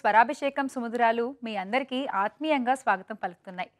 స్వరాభిషేకం సుముద్రాలు మీ అందరికీ ఆత్మీయంగా స్వాగతం పలుకుతున్నాయి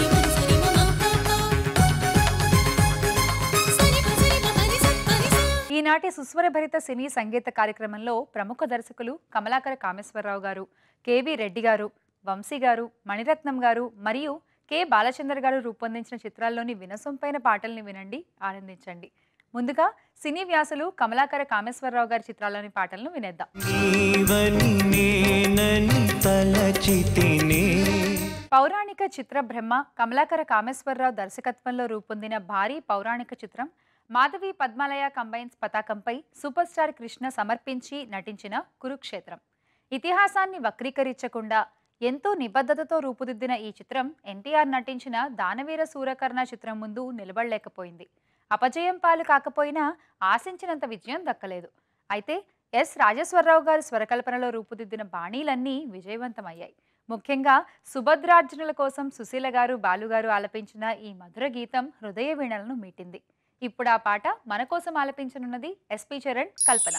ఈనాటి సుస్వరభరిత సినీ సంగీత కార్యక్రమంలో ప్రముఖ దర్శకులు కమలాకర కామేశ్వరరావు గారు కేవి రెడ్డి గారు వంశీ గారు మణిరత్నం గారు మరియు కె బాలచందర్ గారు రూపొందించిన చిత్రాల్లోని వినసొంపైన పాటల్ని వినండి ఆనందించండి ముందుగా సినీ వ్యాసులు కమలాకర కామేశ్వరరావు గారి చిత్రాల్లోని పాటలను వినేద్దాం నీవని నేనని తలచితినే పౌరాణిక చిత్ర బ్రహ్మ కమలాకర కామేశ్వరరావు దర్శకత్వంలో రూపొందిన భారీ పౌరాణిక చిత్రం మాధవి పద్మాలయ కంబైన్స్ పతాకంపై సూపర్ స్టార్ కృష్ణ సమర్పించి నటించిన కురుక్షేత్రం ఇతిహాసాన్ని వక్రీకరించకుండా ఎంతో నిబద్ధతతో రూపుదిద్దిన ఈ చిత్రం ఎన్టీఆర్ నటించిన దానవీర సూరకర్ణ చిత్రం ముందు నిలబడలేకపోయింది అపజయం పాలు కాకపోయినా ఆశించినంత విజయం దక్కలేదు అయితే ఎస్ రాజేశ్వరరావు గారి స్వరకల్పనలో రూపుదిద్దిన బాణీలన్నీ విజయవంతమయ్యాయి ముఖ్యంగా సుభద్రార్జునుల కోసం సుశీల గారు బాలుగారు ఆలపించిన ఈ మధుర గీతం హృదయ వీణలను మీటింది ఇప్పుడు ఆ పాట మన కోసం ఆలపించనున్నది ఎస్పి చరణ్ కల్పన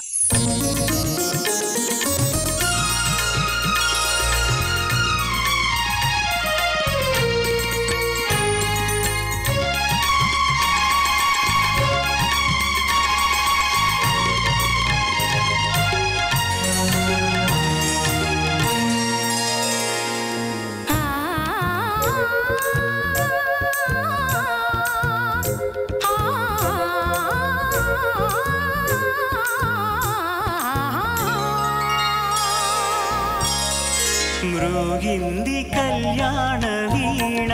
మృగింది కళ్యాణ వీణ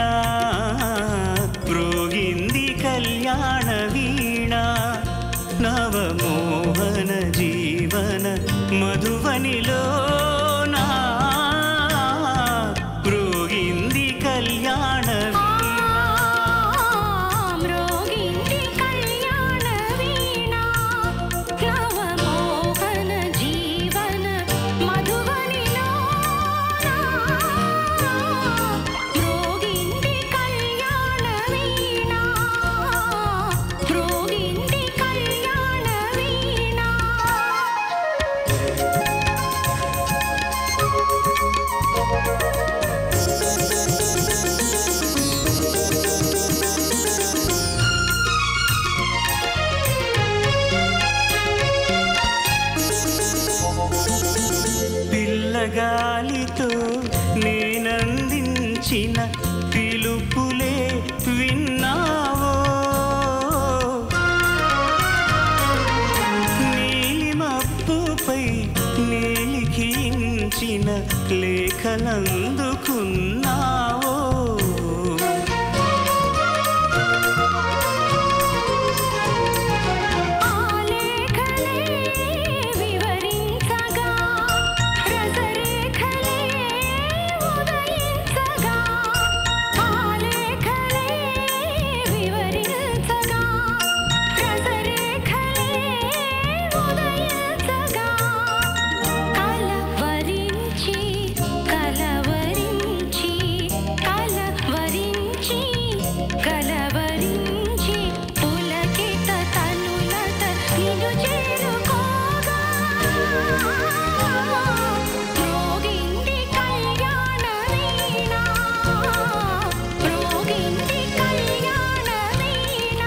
మృగింది కళ్యాణ వీణ నవమోహన జీవన మధువనిలో మృగింది కళ్యాణ మ్రోగింది కళ్యాణ వీణ నవమోహన జీవన మధువనిలో మ్రోగింది కళ్యాణ వీణ మ్రోగింది కళ్యాణ వీణ పిల్లగాలితో నేనందించిన పిలుపులే విన్నావో నీలిమప్పుపై నేలిఖించిన లేఖలందుకున్నావో ఆలేఖలే వివరించగా రసరేఖలే ఉదయించగా ఆలేఖలే వివరించగా రసరేఖలే ఉదయించగా కలవరించి కలవరించి కలవరించి కలవరించి పులకిత తనులత నిన్ను చేరుకోగా మ్రోగింది కళ్యాణ వీణ మ్రోగింది కళ్యాణ వీణ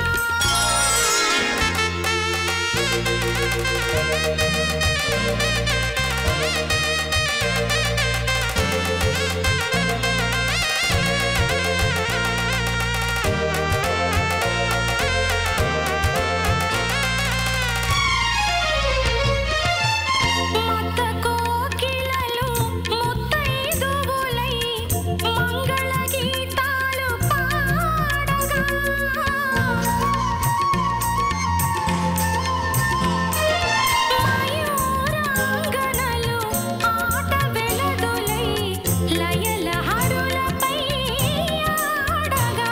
మత కోకిలలు ముత్తైదువులై మంగళ గీతాలు పాడగా మయూరాంగనలు ఆట వెలదులై లయల హరులపై ఆడగా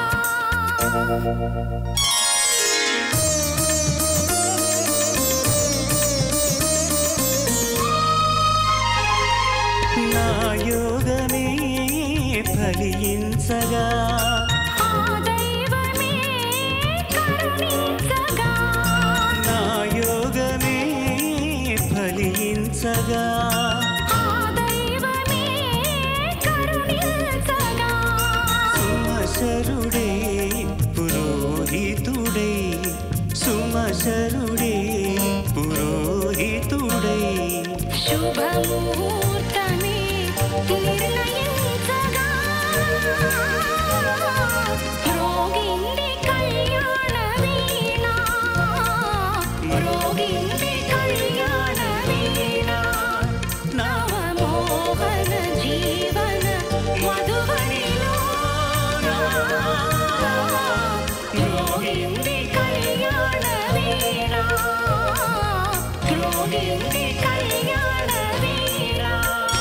నా యోగమే ఫలించగా ఆ దైవమే కరుణించగా నా యోగమే ఫలించగా ఆ దైవమే యోగింటి కళ్యాణ వీరా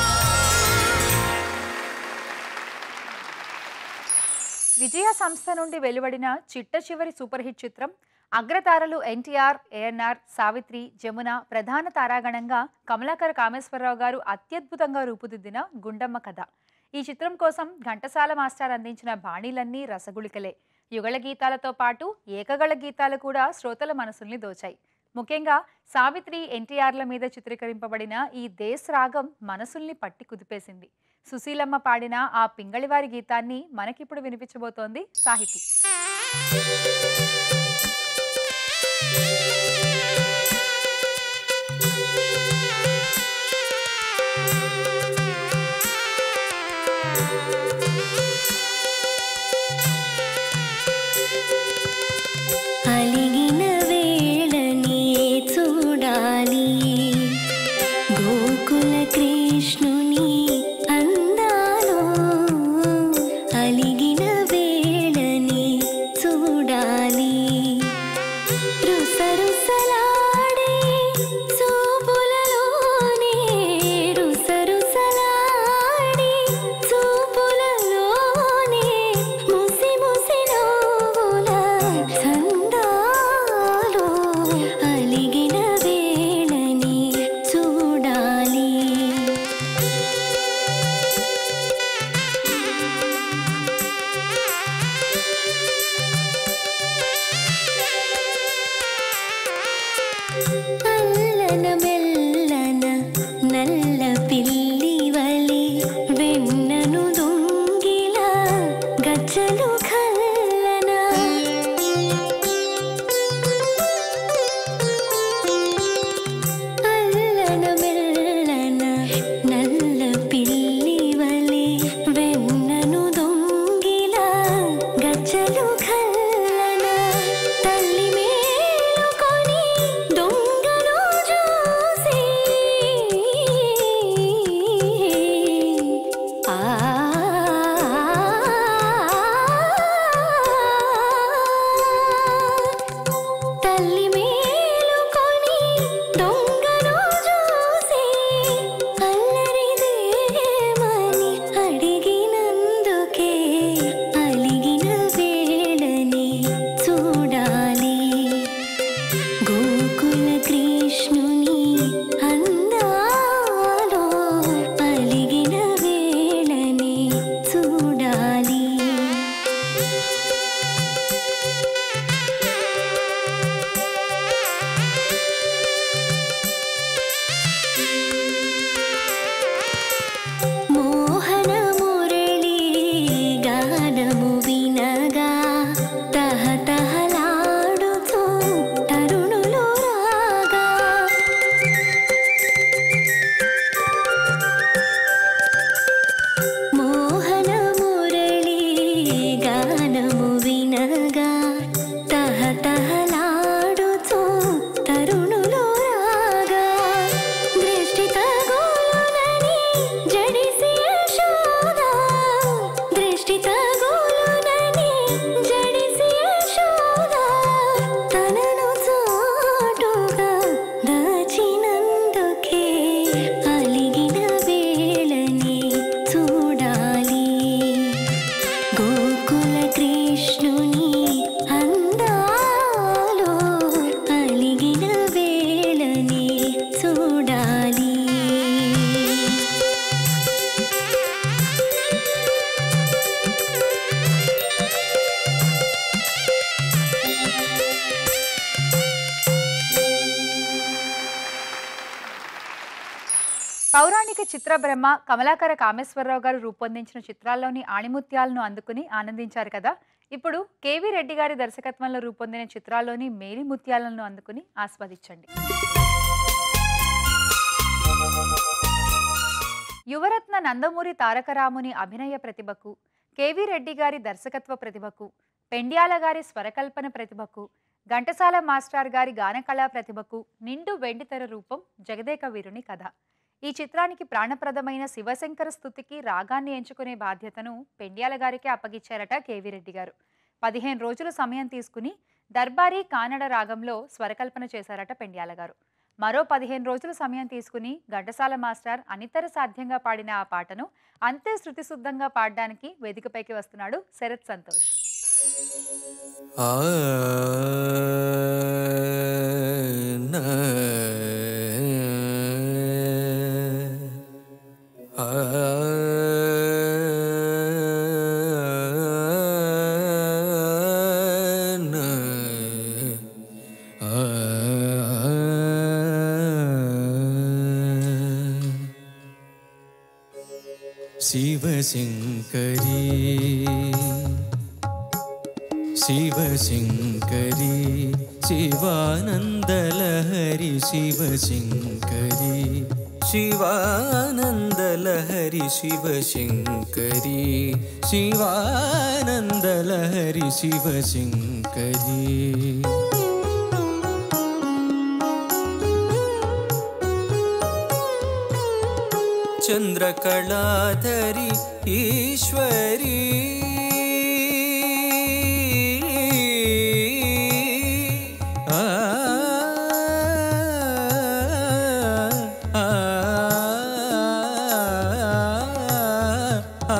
విజయ సంస్థ నుండి వెలువడిన చిట్ట చివరి సూపర్ హిట్ చిత్రం అగ్రతారలు ఎన్టీఆర్ ఏఎన్ఆర్ సావిత్రి జమున ప్రధాన తారాగణంగా కమలాకర కామేశ్వరరావు గారు అత్యద్భుతంగా రూపుదిద్దిన గుండమ్మ కథ ఈ చిత్రం కోసం ఘంటసాల మాస్టర్ అందించిన బాణీలన్నీ రసగుళికలే యుగళ గీతాలతో పాటు ఏకగళ గీతాలు కూడా శ్రోతల మనసుల్ని దోచాయి ముఖ్యంగా సావిత్రి ఎన్టీఆర్ల మీద చిత్రీకరింపబడిన ఈ దేశ్ రాగం మనసుల్ని పట్టి కుదిపేసింది సుశీలమ్మ పాడిన ఆ పింగళివారి గీతాన్ని మనకిప్పుడు వినిపించబోతోంది సాహితీ అలిగిన వేళని చూడాలి గోకుల కృష్ణుని అందాలో అలిగిన వేళని చూడాలి రుసరుసలాడే చూపులలోనే రుసరుసలాడే చూపులలోనే ముసి ముసి నవ్వుల చందాలో అలిగిన వేళని చూడాలి అల్లన మెల్లన నల్ల పిల్లి వలి వెన్నను దొంగిల గజ్జలు కల్లన అల్లన మెల్లన నల్ల పిల్లి వలి వెన్నను దొంగిల గజ్జలు కల్లన తల్లి మేలుకొని దొంగను చూసి ఆ తల్లి మేలుకొని దొంగను చూసి అల్లరిదేమని అడిగినందుకే అలిగిన వేళని చూడాలి గోకుల కృష్ణుని అందాలో అలిగిన వేళని చూడాలి మోహన మురళి గానము వినగా తహతహలాడుతూ తరుణులు రాగా మోహన మురళి గానము వినగా తహతహలాడుతూ తరుణులు రాగా దృష్టి తగులునని జడిసి యశోద దృష్టి తగులునని జడిసి యశోద తనను చాటుగా దాచినందుకే అలిగిన వేళని చూడాలి గోకుల కృష్ణుని అందాలో అలిగిన వేళని చూడాలి పౌరాణిక చిత్ర బ్రహ్మ కమలాకర కామేశ్వరరావు గారు రూపొందించిన చిత్రాల్లోని ఆణిముత్యాలను అందుకుని ఆనందించారు కదా ఇప్పుడు కేవీ రెడ్డి గారి దర్శకత్వంలో రూపొందిన చిత్రాల్లోని మేలి ముత్యాలను అందుకుని ఆస్వాదించండి యువరత్న నందమూరి తారకరాముని అభినయ ప్రతిభకు కేవీ రెడ్డి గారి దర్శకత్వ ప్రతిభకు పెండ్యాల గారి స్వరకల్పన ప్రతిభకు ఘంటసాల మాస్టర్ గారి గానకళా ప్రతిభకు నిండు వెండితెర రూపం జగదేక వీరుని కథ ఈ చిత్రానికి ప్రాణప్రదమైన శివశంకర స్థుతికి రాగాన్ని ఎంచుకునే బాధ్యతను పెండ్యాల గారికి అప్పగిచ్చారట కేవీ రెడ్డి గారు పదిహేను రోజులు సమయం తీసుకుని దర్బారీ కానడ రాగంలో స్వరకల్పన చేశారట పెండ్యాల గారు మరో పదిహేను రోజులు సమయం తీసుకుని ఘంటసాల మాస్టర్ అనితర సాధ్యంగా పాడిన ఆ పాటను అంతే శృతిశుద్ధంగా పాడడానికి వేదికపైకి వస్తున్నాడు శరత్ సంతోష్ ఆ నా ఆ నా ఆ శివశంకరీ శివశంకరి శివానందలహరి శివశంకరి శివానందలహరి శివశంకరి శివానందలహరి శివశంకరి చంద్రకళాధరి ఈశ్వరీ ఆ, ఆ, ఆ,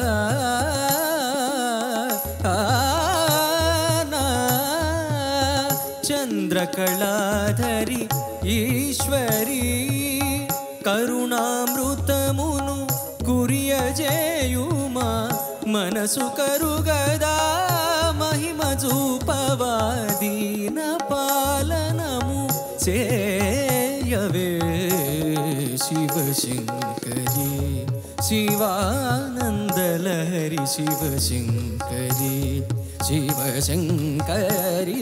ఆ, నా. చంద్రకళాధరి ఈశ్వరీ కరుణామృతమును కురియజేయుమా మనసు కరుగదా మహిమ చూపవాదీన పాలనము చేయవే శివశంకరి శివానందలహరి శివశంకరి శివశంకరి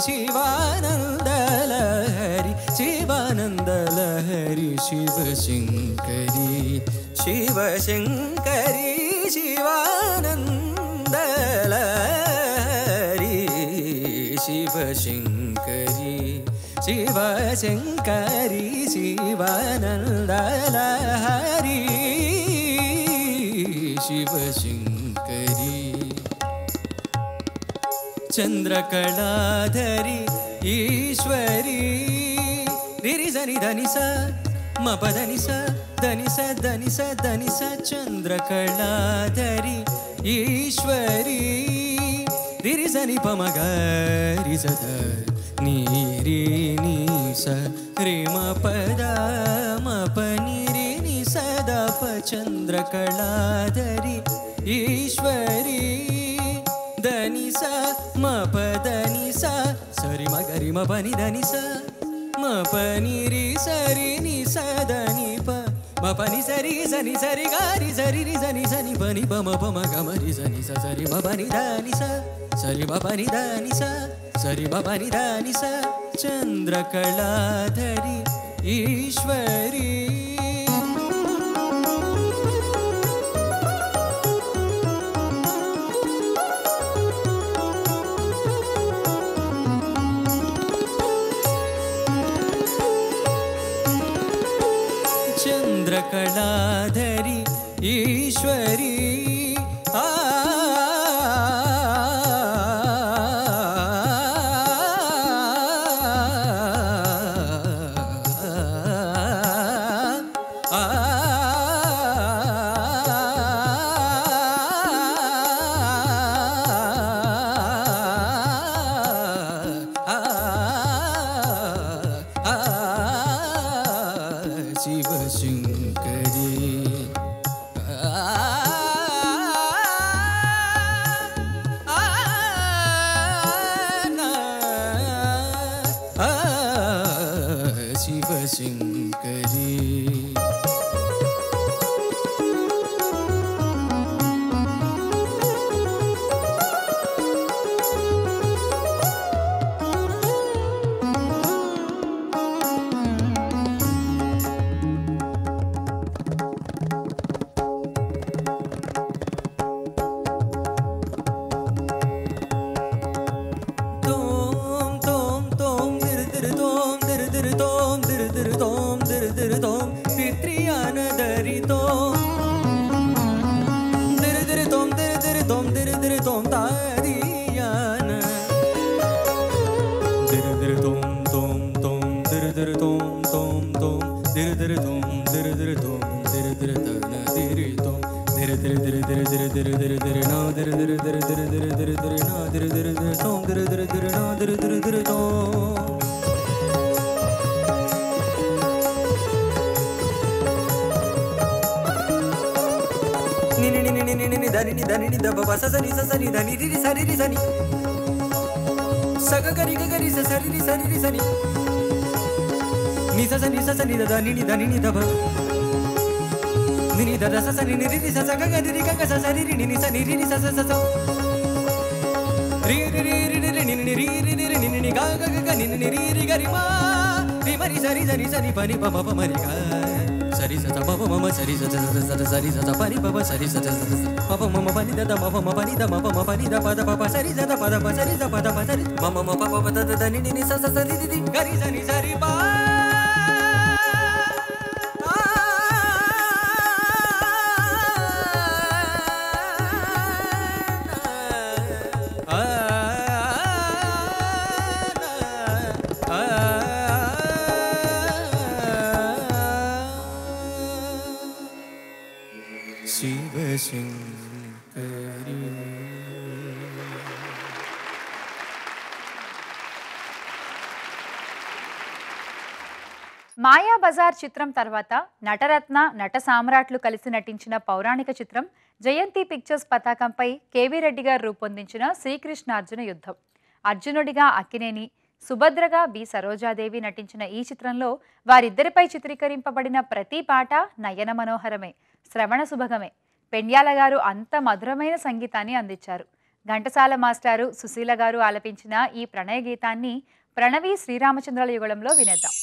శివానందలహరి శివానందలహరి శివశంకరి శివశంకరి శివానందలహరి శివశంకరి శివశంకరి శివానందలహరి శివశంకరి చంద్రకళాధరి ఈశ్వరి రిరిజని ధనిస మపదనిస ధనిస ధనిస ధనిస చంద్రకళాధరి ఈశ్వరి రిరిజని పమగరి సద నీరి నీస రిమ పద మప నిరి ని సదా ప చంద్రకళాధరి ఈశ్వరి ధనిస మ పదనిస సరి మ గరి మ పని ధనిస మ పని రి సరి ని సదని ప మ పని సరి సని సరి గారి సరి రి సని సని పని ప మ ప మ గ మ రి సని స సరి మ పని ధని స సరి మ పని ధని స సరి మ పని ధని స చంద్రకళాధరి ఈశ్వరి చంద్రకళాధరి ఈశ్వరి ఆ శివశంకరి దిరి దిరి దిరి దిరి దిరి దిరి దిరి నో దిరి దిరి దిరి దిరి దిరి దిరి దిరి నో దిరి దిరి దిరి తోం దిరి దిరి దిరి నో దిరి దిరి దిరి తోం నిని నిని నిని నిని దని ని దని ని దబ బస సని స సని దని రి రి సరి రి సని సగ గరి గ గరి స సరి రి సరి రి సని ని స సని స సని ద దని ని దని ని దబ ని ని ద ద స సని ని రి రి స స గ గ రి రి గ గ స సరి రి ని ని స ని రి ని స స స స రి రి రి రి రి రి ని ని ని రి రి రి రి ని ని ని గ గ గ గ ని ని ని రి రి గ రి మా రి మ రి స రి స రి స ని ప ని ప మ ప మ రి గ సరి స స ప ప మ మ సరి స స స స స సరి స స ప ని ప ప సరి స స స స ప ప మ మ ప ని ద ద మ ప మ ప ని ద మ ప మ ప ని ద ప ద ప ప సరి స ద ప ద ప సరి స ప ద ప సరి మ మ మ ప ప ప ద ద ద ని ని ని స స స రి రి రి గ రి స ని స రి ప మాయా బజార్ చిత్రం తర్వాత నటరత్న నట సామ్రాట్లు కలిసి నటించిన పౌరాణిక చిత్రం జయంతి పిక్చర్స్ పతాకంపై కేవీ రెడ్డి గారు రూపొందించిన శ్రీకృష్ణార్జున యుద్ధం అర్జునుడిగా అక్కినేని సుభద్రగా బి సరోజాదేవి నటించిన ఈ చిత్రంలో వారిద్దరిపై చిత్రీకరింపబడిన ప్రతి పాట నయన మనోహరమే శ్రవణ సుభగమే పెండ్యాల గారు అంత మధురమైన సంగీతాన్ని అందించారు ఘంటసాల మాస్టారు సుశీల గారు ఆలపించిన ఈ ప్రణయ గీతాన్ని ప్రణవి శ్రీరామచంద్రుల యుగళంలో వినేద్దాం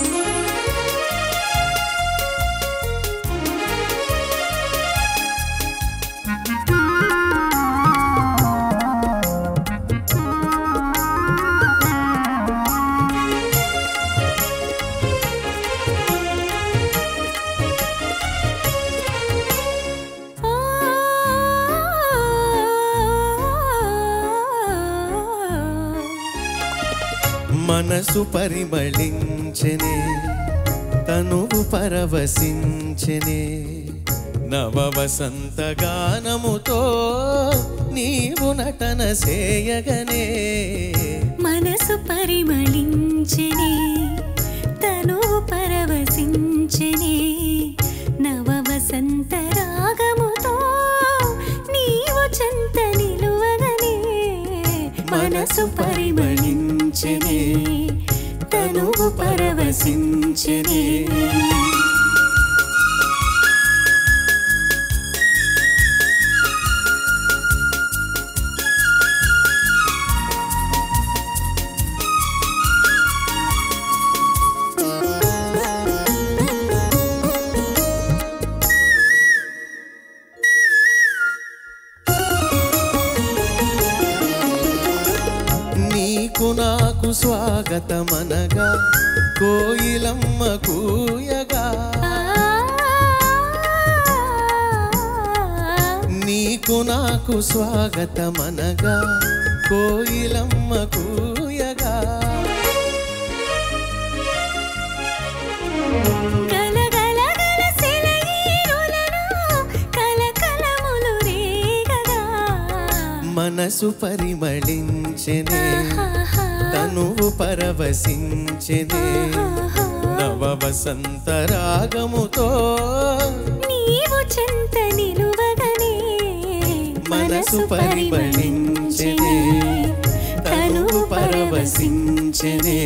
మనసు పరిమళించెనే తనువు పరవశించెనే నవ వసంత గానముతో నీవు నటన చేయగనే మనసు పరిమళించెనే తను పరవశించెనే నవ వసంత రాగముతో నీవు చెంత నిలువగనే మనసు పరిమళించెనే తను పరవశించెనే నీకు నాకు స్వాగతమనగా కోయిలమ్మ కూయగా నీకు నాకు స్వాగతమనగా కోయిలమ్మ కూయగా గలగలగల సెలయేరులలో కలకలములు రేగగా మనసు పరిమళించెనే తనువు పరవశించెనే నవ వసంత రాగముతో నీవు చెంత నిలువగనే మనసు పరిమళించెనే తనువు పరవశించెనే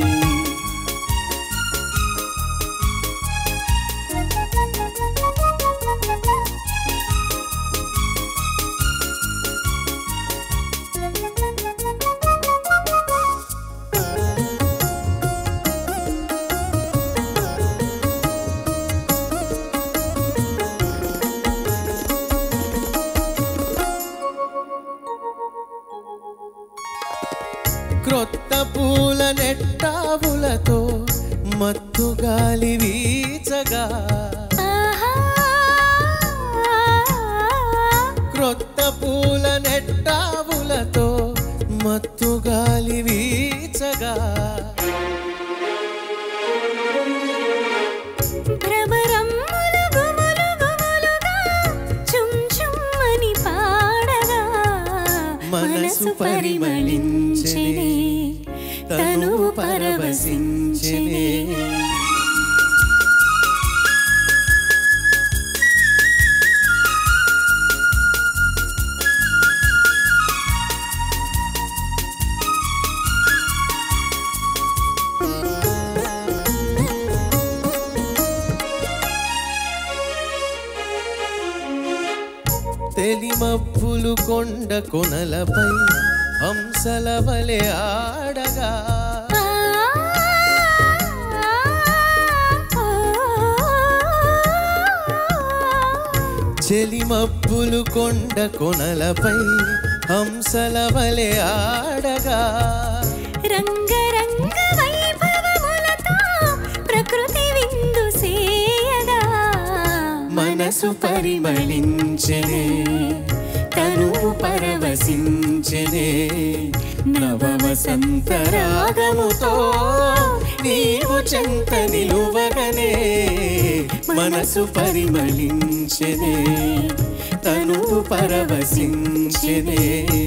క్రొత్త పూల నెట్టావులతో మత్తు గాలి వీచగా ఆహా క్రొత్త పూల నెట్టావులతో మత్తు గాలి వీచగా భ్రమరమ్ములు గుములు గుములుగా చుంచు పరిమళించెనే తనువు పరవశించెనే తెలిమప్పులు కొండ కొనలపై హంసల వలె ఆడగా చెలిమప్పులు కొండ కొనలపై హంసల వలె ఆడగా రంగరంగ వైభవములతో ప్రకృతి విందు సేయగా మనసు పరిమళించెనే తనువు పరవశించెనే నవ వసంత రాగముతో నీవు చెంత నిలువగనే మనసు పరిమళించెనే తనువు పరవశించెనే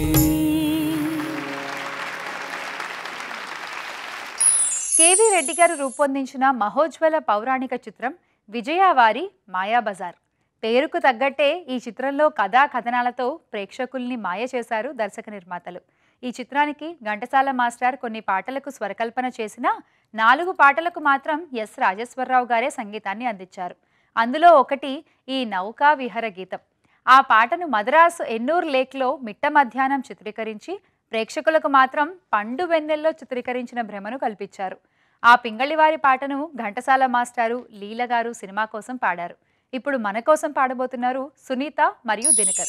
కేవీ రెడ్డి గారు రూపొందించిన మహోజ్వల పౌరాణిక చిత్రం విజయవారి మాయాబజార్ పేరుకు తగ్గట్టే ఈ చిత్రంలో కథా కథనాలతో ప్రేక్షకుల్ని మాయ చేశారు దర్శక నిర్మాతలు ఈ చిత్రానికి ఘంటసాల మాస్టర్ కొన్ని పాటలకు స్వరకల్పన చేసిన నాలుగు పాటలకు మాత్రం ఎస్ రాజేశ్వరరావు గారే సంగీతాన్ని అందించారు అందులో ఒకటి ఈ నౌకా విహర గీతం ఆ పాటను మద్రాసు ఎన్నూర్ లేక్లో మిట్ట మధ్యాహ్నం చిత్రీకరించి ప్రేక్షకులకు మాత్రం పండు వెన్నెల్లో చిత్రీకరించిన భ్రమను కల్పించారు ఆ పింగళివారి పాటను ఘంటసాల మాస్టారు లీల గారు సినిమా కోసం పాడారు ఇప్పుడు మన కోసం పాడబోతున్నారు సునీత మరియు దినకర్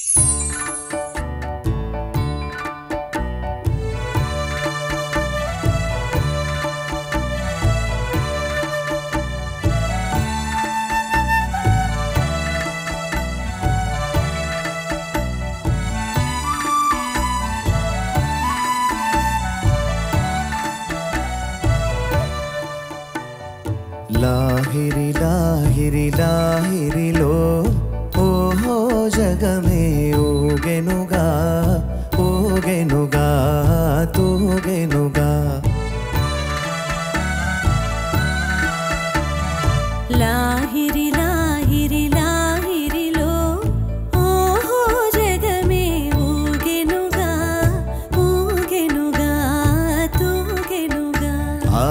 లాహిరి లాహిరి లాహిరిలో ఓహో జగమే ఊగెనుగా ఊగెనుగా తూగెనుగా లాహిరి లాహిరి లాహిరిలో ఓహో జగమే ఊగెనుగా ఊగెనుగా తూగెనుగా ఆ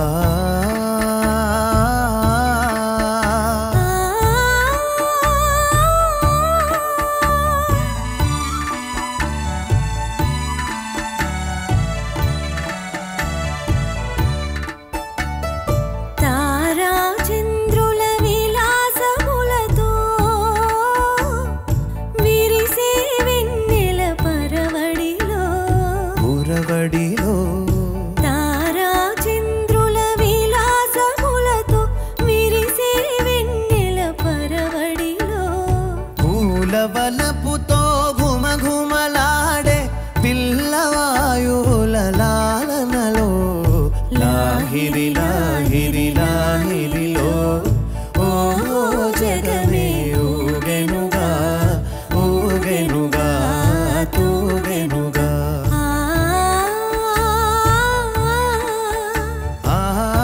తారా చంద్రుల విలాసములతో విరిసే వెన్నెల పరవడిలో ఉరవడిలో తారా చంద్రుల విలాసములతో విరిసే వెన్నెల పరవడిలో పూల వలపుతో ఘుమ ఘుమలాడే పిల్లవాయువుల లాలనలో లాహిరి లాహిరి లాహిరిలో ఓ జగమే ఊగెనుగా ఊగెనుగా తూగెనుగా ఆ ఆ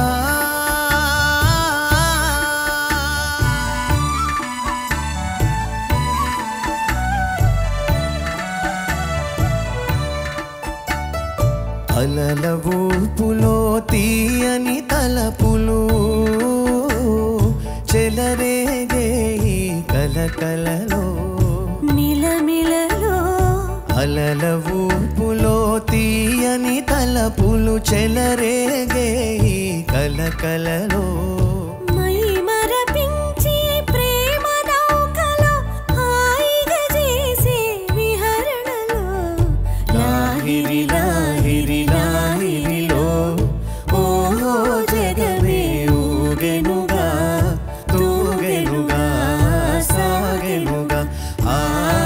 అలల ఊపులో తీయని తలపులు చెలరేగే ఈ కలకలలో మిలమిలలో అలల ఊపులో తీయని తలపులు చెలరేగే ఈ కలకలలో మై మరపించి ప్రేమ నౌకలో హాయిగా చేసే విహరణలో లాహిరి లాహిరి లాహిరిలో ఓ జగమే ఊగెనుగా తూగెనుగా సాగెనుగా ఆ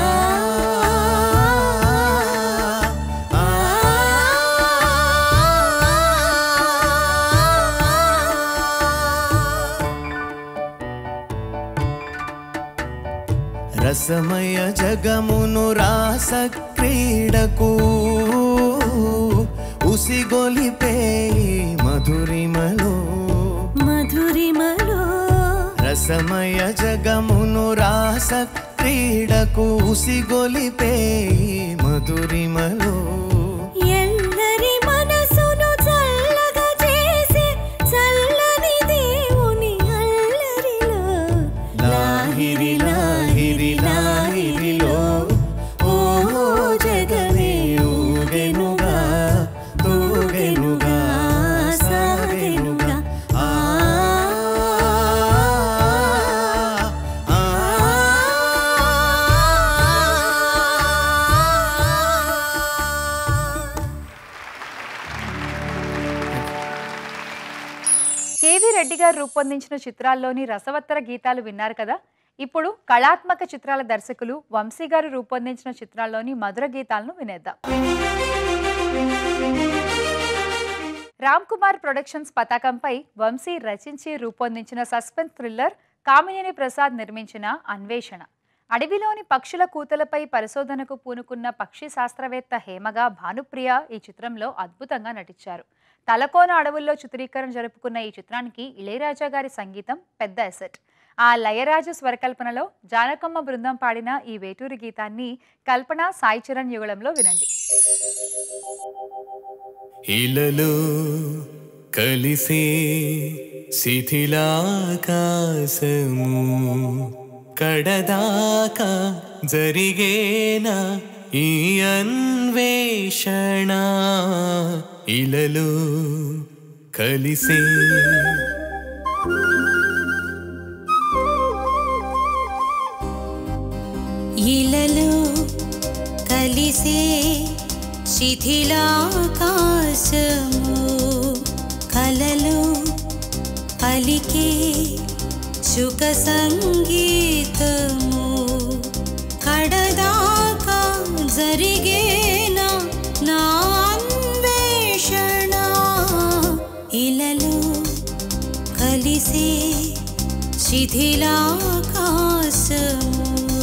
ఆ రసమయ జగమును రాస క్రీడకు ఉసిగొలిపే మధురిమలో మధురిమలో రసమయ జగమును రాస క్రీడకు ఉసిగొలిపే మధురిమలో ఎల్లరి మనసును చల్లగా చేసే చల్లని దేవుని అల్లరిలో లాహిరి లాహిరి లాహిరిలో ఓ జగమే ఊగెనుగా తూగెనుగా సాగెనుగా ఆ ఆ కేవీ రెడ్డి గారు రూపొందించిన చిత్రాల్లోని రసవత్తర గీతాలు విన్నారు కదా ఇప్పుడు కళాత్మక చిత్రాల దర్శకులు వంశీ గారు రూపొందించిన చిత్రాల్లోని మధుర గీతాలను వినేద్దాం రామ్ కుమార్ ప్రొడక్షన్స్ పతాకంపై వంశీ రచించి రూపొందించిన సస్పెన్స్ థ్రిల్లర్ కామినేని ప్రసాద్ నిర్మించిన అన్వేషణ అడవిలోని పక్షుల కూతలపై పరిశోధనకు పూనుకున్న పక్షి శాస్త్రవేత్త హేమగా భానుప్రియ ఈ చిత్రంలో అద్భుతంగా నటించారు తలకోన అడవుల్లో చిత్రీకరణ జరుపుకున్న ఈ చిత్రానికి ఇళయరాజా గారి సంగీతం పెద్ద ఎసెట్ ఆ లయరాజు స్వరకల్పనలో జానకమ్మ బృందం పాడిన ఈ వేటూరి గీతాన్ని కల్పన సాయి చరణ్ యుగళంలో వినండి ఇలలో కలిసే శిథిలాకాశము కడదాకా జరిగేనా ఈ అన్వేషణ ఇలలో కలిసే ఇలలో కలిసే శిథిలాకాశము కలలో పలికే సుఖ సంగీతము కడదాకా జరిగేన నా అన్వేషణ ఇలలో కలిసే శిథిలాకాశము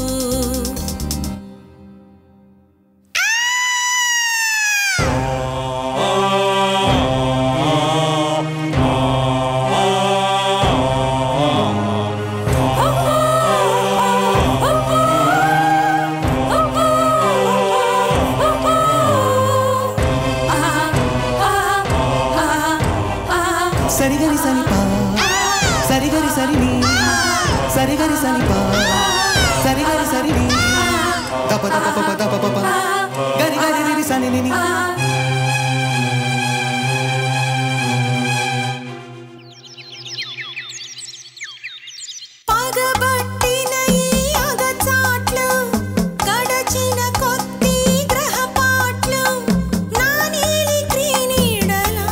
సరిగరి సనిపా సరిగరి సరిని సరిగరి సనిపా సరిగరి సరిని దప దప పప దప పప గరి గరి రిరి సని నిని పగబట్టిన ఈ అగచాట్లు గడచిన కొద్ది గ్రహపాట్లు నా నీలి క్రీనీడలా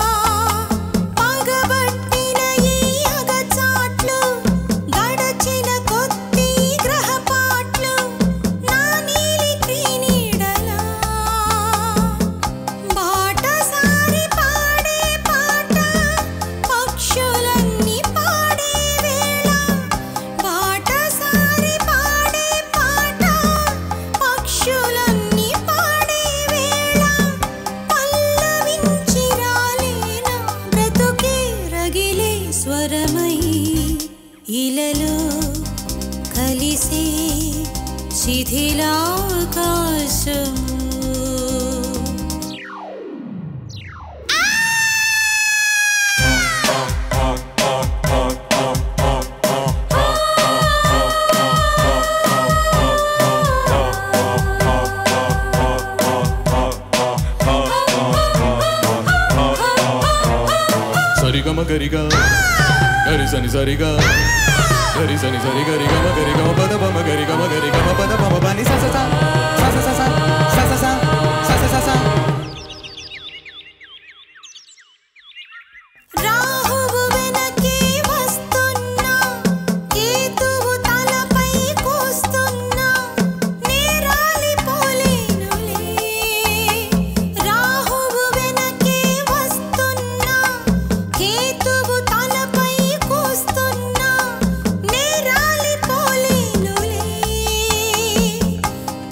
పగబట్టిన ఈ అగచాట్లు గడచిన కొద్ది గ్రహపాట్లు నా నీలి క్రీనీడలా బాటసారి పాడే పాట పక్షులన్నీ పాడే వేళ బాటసారి పాడే పాట పక్షులన్నీ పాడే వేళ పల్లవించి రాలేనా బ్రతుకే రగిలే స్వరమై ఇలలో కలిసే శిథిలాకాశము సరిగమ గరిగా గరి సని సరిగా గరి సని సరి గరి గమ గరి గమ పద పమ గరి గమ గరి గమ పద పమ పని స స స స స స స స స స స స స రాహువు వెనకే వస్తున్నా కేతువు తలపై కూస్తున్నా నేరాలి పోలేనులే రాహువు వెనకే వస్తున్నా కేతువు తలపై కూస్తున్నా నేరాలి పోలేనులే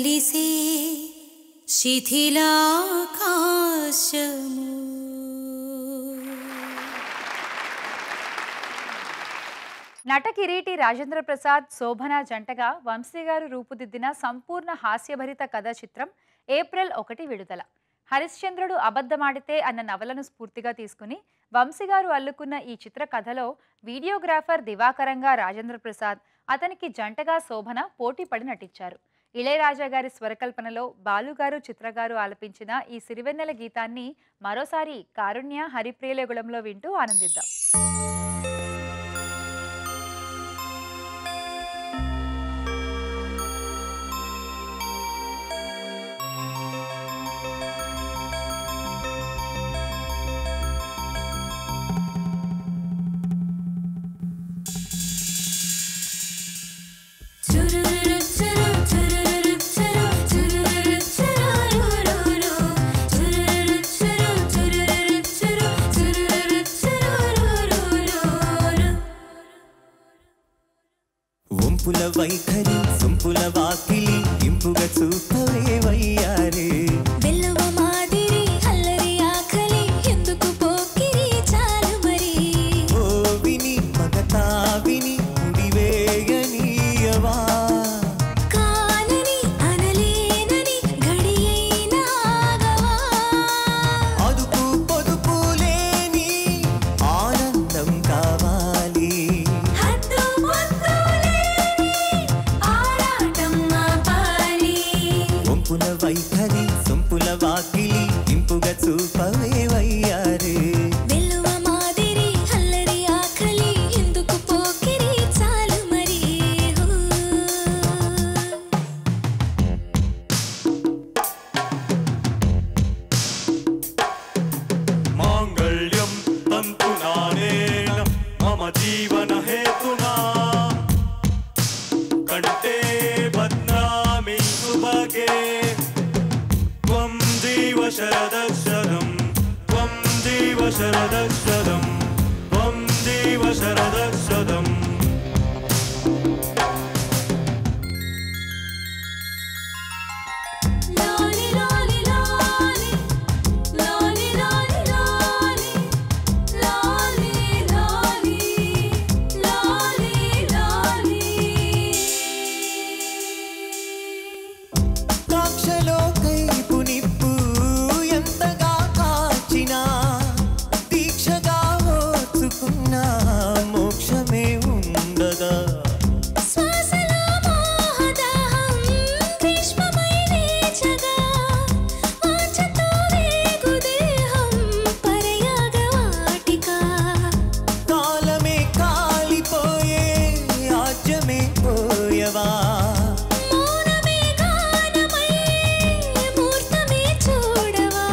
కలిసే శిథిలాకాశము నట కిరీటి రాజేంద్ర ప్రసాద్ శోభన జంటగా వంశీ గారు రూపుదిద్దిన సంపూర్ణ హాస్యభరిత కథ చిత్రం ఏప్రిల్ ఒకటి విడుదల హరిశ్చంద్రుడు అబద్ధమాడితే అన్న నవలను స్ఫూర్తిగా తీసుకుని వంశీ గారు అల్లుకున్న ఈ చిత్ర కథలో వీడియోగ్రాఫర్ దివాకరంగా రాజేంద్ర ప్రసాద్ అతనికి జంటగా శోభన పోటీ పడి నటించారు ఇళయరాజా గారి స్వరకల్పనలో బాలుగారు చిత్రగారు ఆలపించిన ఈ సిరివెన్నెల గీతాన్ని మరోసారి కారుణ్య హరిప్రియలగుళంలో వింటూ ఆనందిద్దాం వంపుల వైఖరి సొంపుల వాకిలి ఇంపుగా చూపవే వయ్యారే వెల్లవ మాదిరి అల్లరి ఆకలి ఎందుకు పోకిరి చాలు మరి ఓ విని మగతా విని ముడివేయనీయవా కానని అనలేనని గడియైన ఆగవా అదుపు పొదుపు లేని ఆనందం కావాలి హద్దు పొద్దు లేని ఆరాటం ఆపాలి వంపుల వైఖరి సొంపుల వాకిలి ఇంపుగా చూపవే వయ్యారే వెల్లువ మాదిరి అల్లరి ఆకలి ఎందుకు పోకిరి చాలు మరి హూ. మాంగళ్యం తంతునానేన మమ జీవన హేతునా కంటే బద్నామి సుభగే త్వం జీవ శరదశరం త్వం జీవ శరదశరం త్వం జీవ శరదశరం లాలి లాలి లాలి లాలి లాలి లాలి లాలి లాలి లాలి లాలి కాక్షలో కైపు నిప్పు ఎంతగా కాచినా దీక్షగా ఓర్చుకున్నా మోక్షమే ఉండదా శ్వాసలో మోహదాహం గ్రీష్మమై లేచగా వాంఛతో వేగు దేహం పరయాగ వాటిక కాలమే కాలిపోయే ఆజ్యమే పోయవా మౌనమే గానమై మూర్తమే చూడవా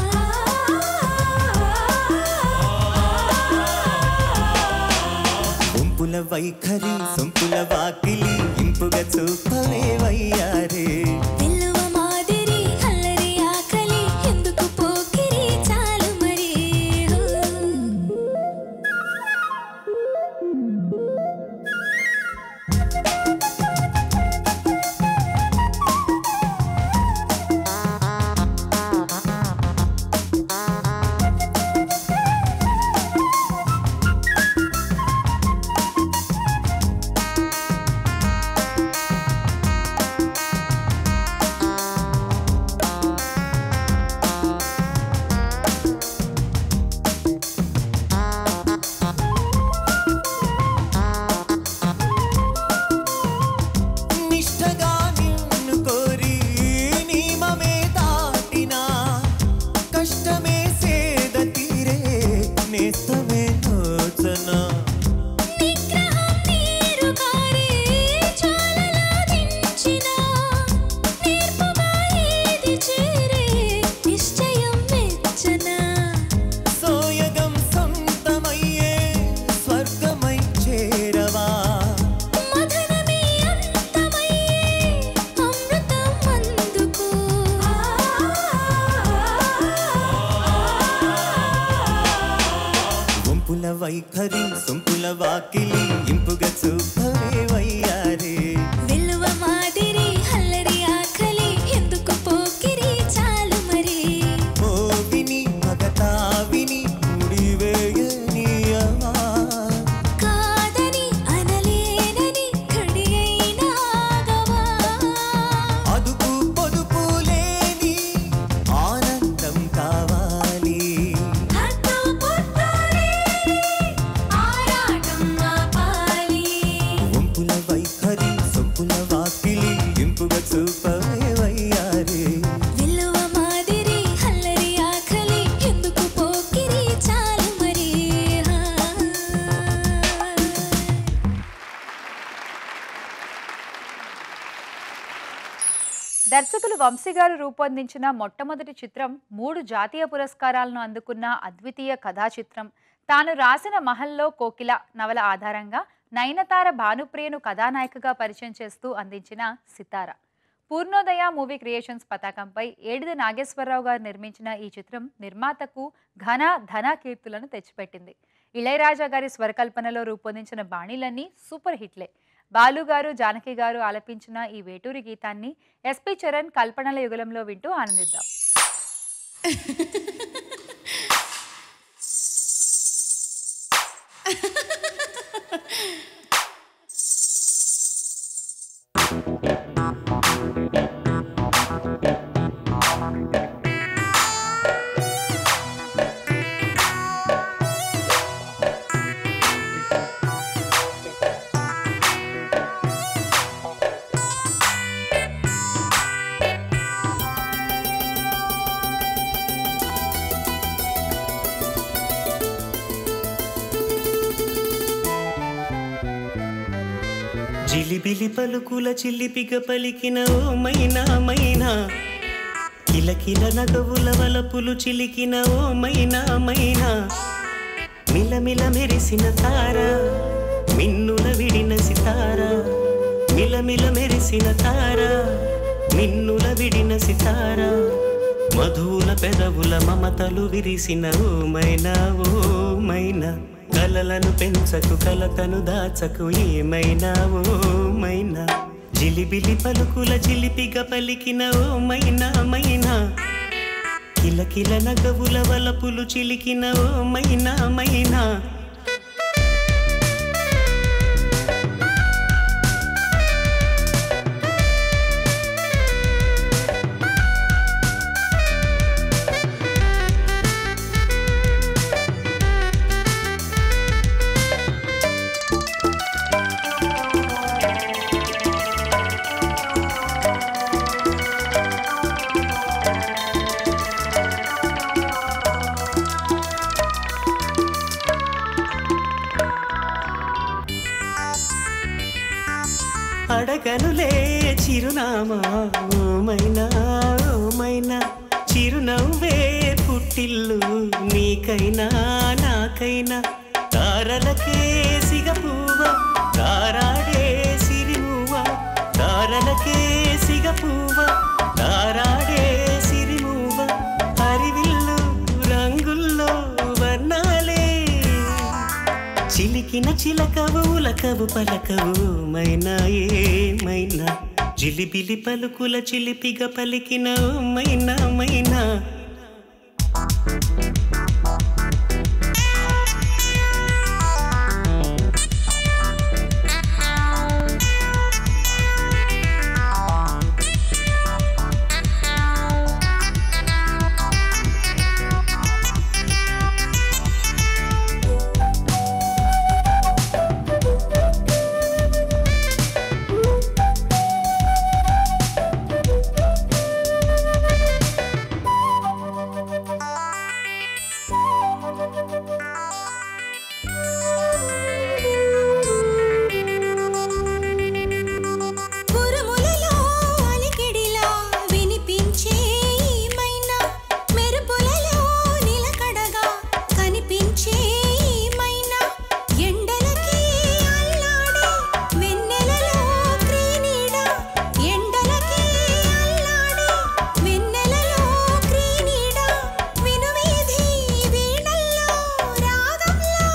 వంపుల వైఖరి సొంపుల వాకిలి ఇంపుగా చూపవే వయ్యారే వెల్లువ మాదిరి అల్లరి ఆకలి ఎందుకు పోకిరి చాలు మరి హూ. నిష్టగా నిన్ను కోరి నియమమే దాటినా కష్టమే సేద తీరే నేస్తమే నోచనా నిగ్రహం నీరు కారే జ్వాలలా దించినా నేర్పుగా ఏది చేరే నిశ్చయం మెచ్చనా సోయగం సొంతమయ్యే స్వర్గమై చేరవా మధురమే అంతమయ్యే అమృతం అందుకో వంపుల వైఖరి సొంపుల వాకిలి ఇంపుగా చూపవే వయ్యారే వెల్లువ మాదిరి అల్లరి ఆకలి దర్శకులు వంశీ గారు రూపొందించిన మొట్టమొదటి చిత్రం మూడు జాతీయ పురస్కారాలను అందుకున్న అద్వితీయ కథా చిత్రం తాను రాసిన మహల్లో కోకిల నవల ఆధారంగా నయనతార భానుప్రియను కథానాయికగా పరిచయం చేస్తూ అందించిన సితార పూర్ణోదయ మూవీ క్రియేషన్స్ పతాకంపై ఏడిది నాగేశ్వరరావు గారు నిర్మించిన ఈ చిత్రం నిర్మాతకు ఘన ధన కీర్తులను తెచ్చిపెట్టింది ఇళయరాజా గారి స్వరకల్పనలో రూపొందించిన బాణీలన్నీ సూపర్ హిట్లే బాలు గారు జానకి గారు ఆలపించిన ఈ వేటూరి గీతాన్ని ఎస్పి చరణ్ కల్పనల యుగలంలో వింటూ ఆనందిద్దాం జిలిబిలి పలుకుల చిల్లిపిగ పలికిన ఓ మైనా మైనా కిలకిల నగవుల వలపులు చిలికిన ఓ మైనా మైనా మిలమిల మెరిసిన తార మిన్నుల విడిన సితార మిలమిల మెరిసిన తార మిన్నుల విడిన సితార మధువుల పెదవుల మమతలు విరిసిన ఓ మైనా ఓ మైనా కలలను పెంచకు కలతను దాచకు ఏమైనా ఓ మైనా జిలిబిలి పలుకుల చిలిపిగా పలికిన ఓ మైనా మైనా కిలకిల నగవుల వలపులు చిలికిన ఓ మైనా మైనా అడగనులే చిరునామా ఓమైనా ఓమైనా చిరునవ్వే పుట్టిల్లు నీకైనా నాకైనా తారలకే సిగపువ్వ తారాడే సిరిమువ్వ తారలకే సిగపువ్వ తారాడే సిరిమువ్వ హరివిల్లు రంగుల్లో వర్ణాలే చిలికిన చిలకవు ఉలకవు పలకవు మైనా ఏమైనా జిలిబిలి పలుకుల చిలిపిగా పలికిన ఓ మైనా మైనా ఉరుములలో అలికిడిలా వినిపించే ఈ మైనా మెరుపులలో నిలకడగా కనిపించే ఈ మైనా ఎండలకి అల్లాడే వెన్నెలలో క్రీనీడ ఎండలకి అల్లాడే వెన్నెలలో క్రీనీడ వినువీధి వీణల్లో రాగంలో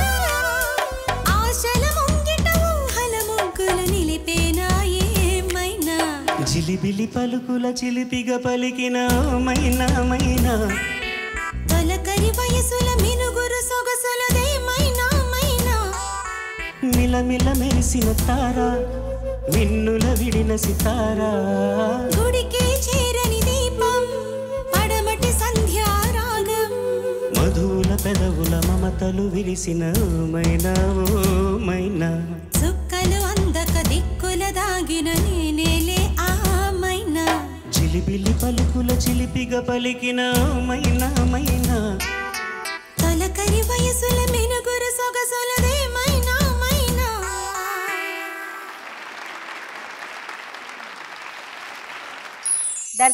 ఆశల ముంగిట ఊహల ముగ్గులు నిలిపేనా ఏమైనా జిలిబిలి పలుకుల చిలిపిగా పలికిన ఓ మైనా మైనా తొలకరి వయసుల మినుగురు సొగసులదేమైనా మైనా మిలమిల మెరిసిన తార విన్నుల విడిన సితారా గుడికే చేరని దీపం పడమటి సంధ్యారాగం మధువుల పెదవుల మమతలు విరిసిన ఓ మైనా ఓ మైనా చుక్కలు అందక దిక్కుల దాగిన నేనేలే ఆ మైనా చిలిబిలి పలుకుల చిలిపిగా పలికిన ఓ మైనా మైనా తొలకరి వయసుల మినుగురు సొగసులదేమైనా మైనా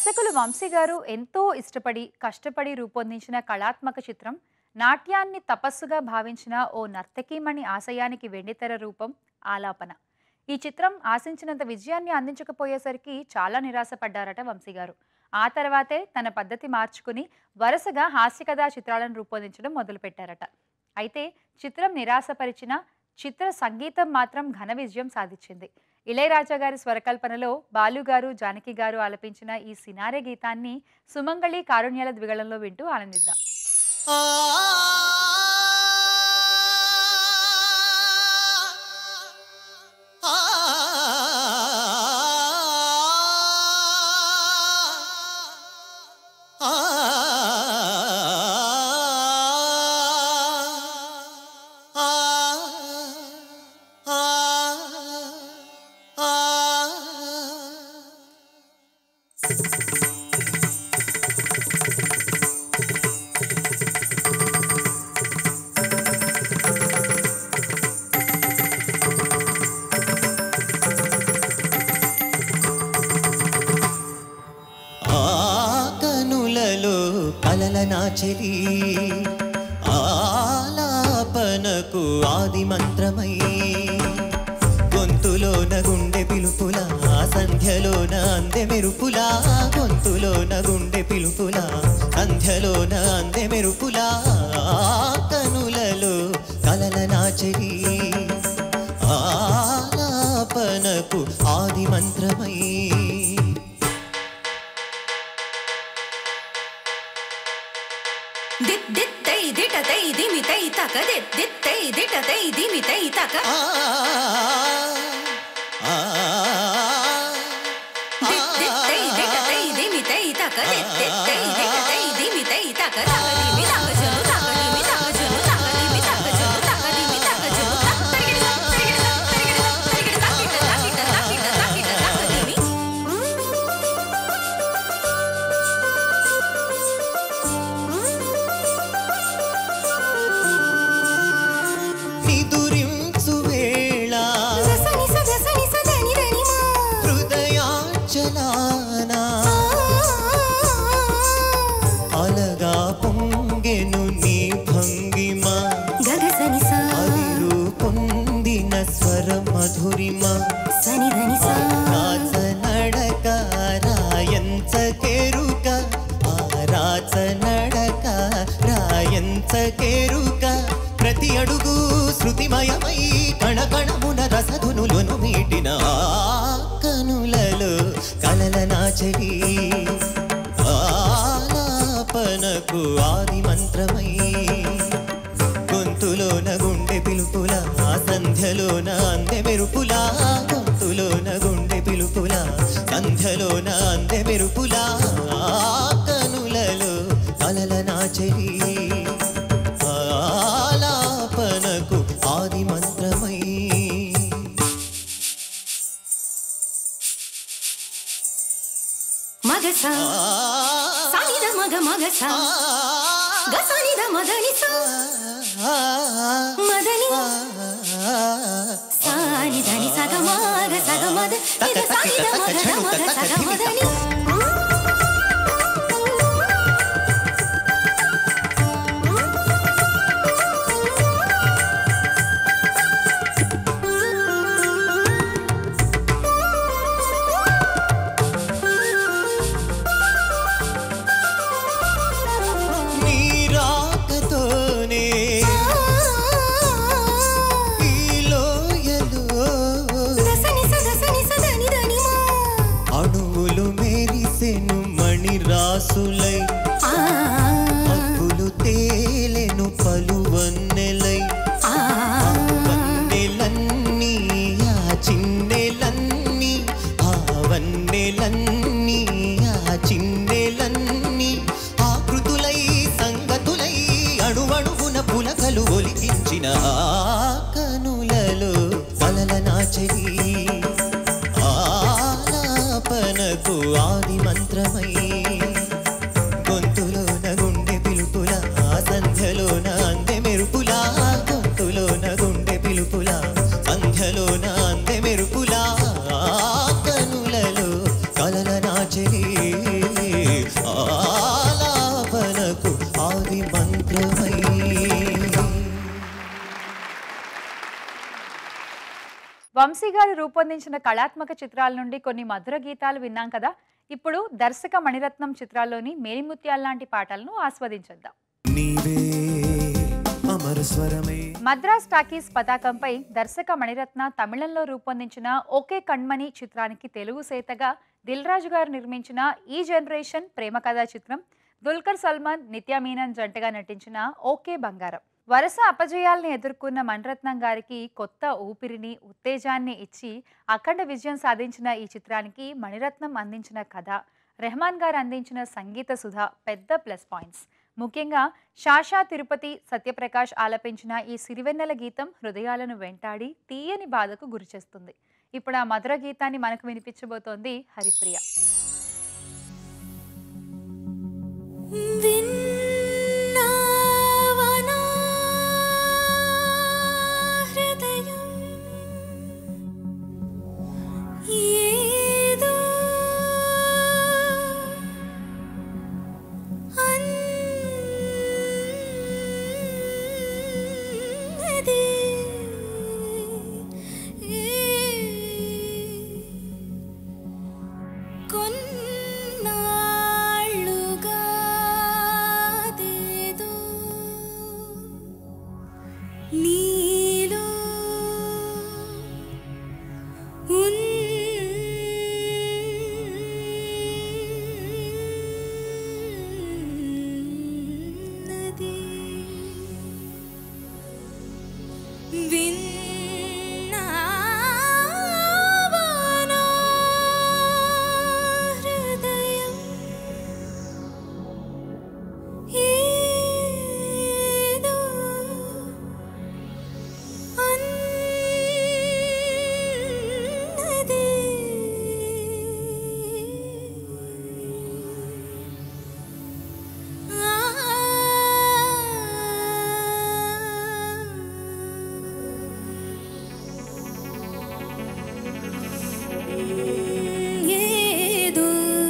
దర్శకులు వంశీ గారు ఎంతో ఇష్టపడి కష్టపడి రూపొందించిన కళాత్మక చిత్రం నాట్యాన్ని తపస్సుగా భావించిన ఓ నర్తకీమణి ఆశయానికి వెండితెర రూపం ఆలాపన ఈ చిత్రం ఆశించినంత విజయాన్ని అందించకపోయేసరికి చాలా నిరాశపడ్డారట వంశీ గారు ఆ తర్వాతే తన పద్ధతి మార్చుకుని వరుసగా హాస్యకథా చిత్రాలను రూపొందించడం మొదలుపెట్టారట అయితే చిత్రం నిరాశపరిచిన చిత్ర సంగీతం మాత్రం ఘన విజయం సాధించింది ఇళయరాజా గారి స్వరకల్పనలో బాలు గారు జానకి గారు ఆలపించిన ఈ సినారే గీతాన్ని సుమంగళి కారుణ్యాల ద్విగళంలో వింటూ ఆనందిద్దాం ఆ కనులలో కలల నాచెలి ఆలాపనకు ఆది మంత్రమై గొంతులోన గుండె పిలుపుల సంధ్యలోన అందె మెరుపులా గొంతులోన గుండె పిలుపుల సంధ్యలోన అందె మెరుపులా ఆ కనులలో కలల నాచెలి ఆలాపనకు ఆది మంత్రమై దిత్ దిత్ తై దిట తై దిమి తై తక దిత్ దిత్ తై దిట తై దిమి తై తక దిత్ దిత్ తై దిట తై దిమి తై తక దిత్ దిత్ తై దిట తై దిమి తై తక తక దిమి తక జను తక దిమి తక జను తక దిమి తక జను తక దిమి తక జను తక తరిగిడ తరిగిడ తరిగిడ తరిగిడ తకిట తకిట తకిట తకిట తక దిమి నిదురించు వేళ సని సద సని సదని దని మా హృదయాచలానా అలగా పొంగెను నీ భంగిమ గగ సని సా అదిరు పొందిన స్వర మధురిమ సని దని సా రాచ నడక రాయంచ కేరుక ఆ రాచ నడక రాయంచ కేరుక ప్రతి అడుగు శృతిమయమై కణకణమున రసధునులను మీటిన ఆ కనులలో కలల నాచలి ఆలాపనకు ఆది మంత్రమై గొంతులోన గుండె పిలుపుల ఆ సంధ్యలోన అందె మెరుపుల గొంతులోన గుండె పిలుపుల సంధ్యలోన అందె మెరుపుల ఆ కనులలో కలల నాచలి ఆలాపనకు ఆది మంత్రమై మగ సా సని ద మగ మగ సా గ సని ద మదని సా మదని సాని దని సగ మగ సగ మద నిద సని ద మగ ద మగ సగ మదని నీ రాకతోనే ఈ లోయలో సని సగ సని సదని దని మా అణువులు మెరిసెను మణిరాసులై ఆ అక్కులు తేలెను పలువన్నెలై ఆ వన్నెలన్నీ ఆ చిన్నెలన్నీ ఆ వన్నెలన్నీ ఆ చిన్నెలన్నీ ఆకృతులై సంగతులై అణువణువున పులకలు ఒలికించిన ఆ కనులలో కలల నాచలి ఆలాపనకు ఆది మంత్రమై గొంతులోన గుండె పిలుపుల ఆ సంధ్యలోన అందె మెరుపుల గొంతులోన గుండె పిలుపుల సంధ్యలోన అందె మెరుపుల ఆ కనులలో కలల నాచలి వంశీ గారు రూపొందించిన కళాత్మక చిత్రాల నుండి కొన్ని మధుర గీతాలు విన్నాం కదా ఇప్పుడు దర్శక మణిరత్నం చిత్రాల్లోని మేలిముత్యాల లాంటి పాటలను ఆస్వాదించేద్దాం నీవే అమర స్వరమే మద్రాస్ టాకీస్ పతాకంపై దర్శక మణిరత్న తమిళంలో రూపొందించిన ఓకే కణ్మణి చిత్రానికి తెలుగు సేతగా దిల్ రాజు గారు నిర్మించిన ఈ జనరేషన్ ప్రేమ కథా చిత్రం దుల్కర్ సల్మాన్ నిత్యా మీనన్ జంటగా నటించిన ఓకే బంగారం వరుస అపజయాల్ని ఎదుర్కొన్న మణిరత్నం గారికి కొత్త ఊపిరిని ఉత్తేజాన్ని ఇచ్చి అఖండ విజయం సాధించిన ఈ చిత్రానికి మణిరత్నం అందించిన కథ రెహమాన్ గారు అందించిన సంగీత సుధ పెద్ద ప్లస్ పాయింట్స్ ముఖ్యంగా షాషా తిరుపతి సత్యప్రకాష్ ఆలపించిన ఈ సిరివెన్నెల గీతం హృదయాలను వెంటాడి తీయని బాధకు గురిచేస్తుంది ఇప్పుడు ఆ మధుర గీతాన్ని మనకు వినిపించబోతోంది హరిప్రియ విన్నావనా హృదయం ఏదో అన్నది కొన్నాళ్ళుగా దేదో నీలో ఉన్నది విన్నావనా హృదయం ఏదో అన్నది ఏదో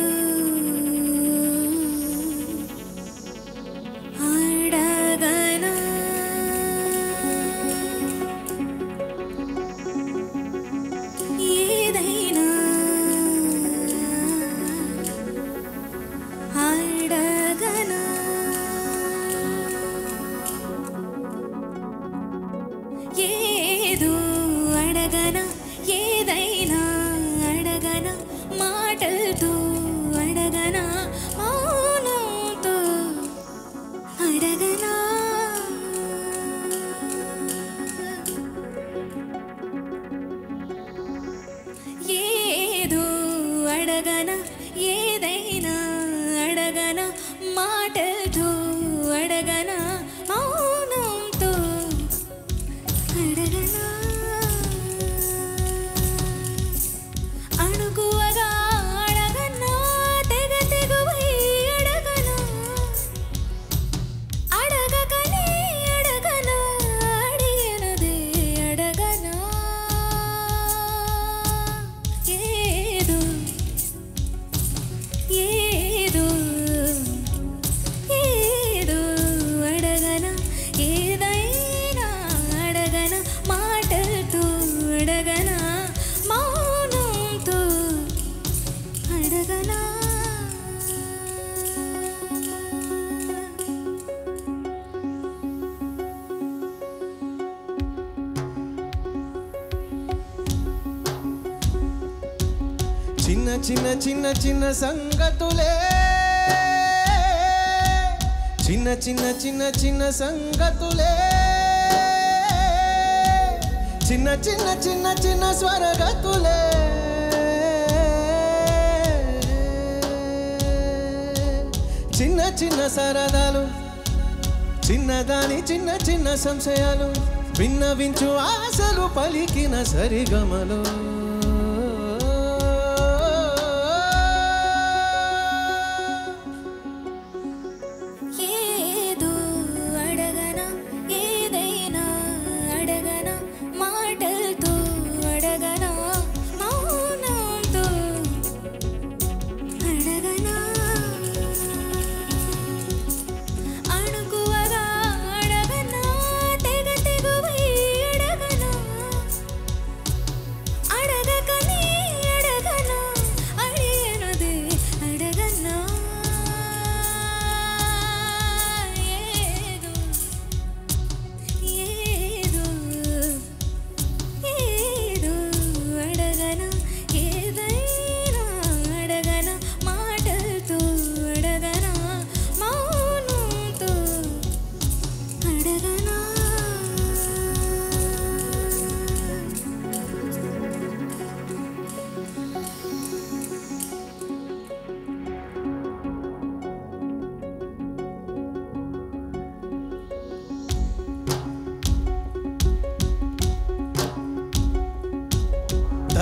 అడగనా ఏదైనా అడగనా ఏదో అడగనా ఏదైనా అడగనా మాటలతో అడగనా మౌనంతో అడగనా ఏదో అడగనా ఏదైనా అడగనా మాటలతో అడగనా మౌనంతో అడగనా అణుకువగా అడగనా తెగ తెగువై అడగనా అడగకనే అడగనా అడిగినదే అడగనా ఏదో ఏదో ఏదో అడగనా ఏదైనా అడగనా మాటలతో అడగనా మౌనంతో అడగనా చిన్న చిన్న చిన్న చిన్న సంగతులే చిన్న చిన్న చిన్న చిన్న సంగతులే చిన్న చిన్న చిన్న చిన్న స్వరగతులే చిన్న చిన్న సరదాలు చిన్నదాని చిన్న చిన్న సంశయాలు విన్నవించు ఆశలు పలికిన సరిగమలు ఏదో అడగనా ఏదైనా అడగనా మాటలతో అడగనా మౌనంతో అడగనా అణుకువగా అడగనా తెగ తెగువై అడగనా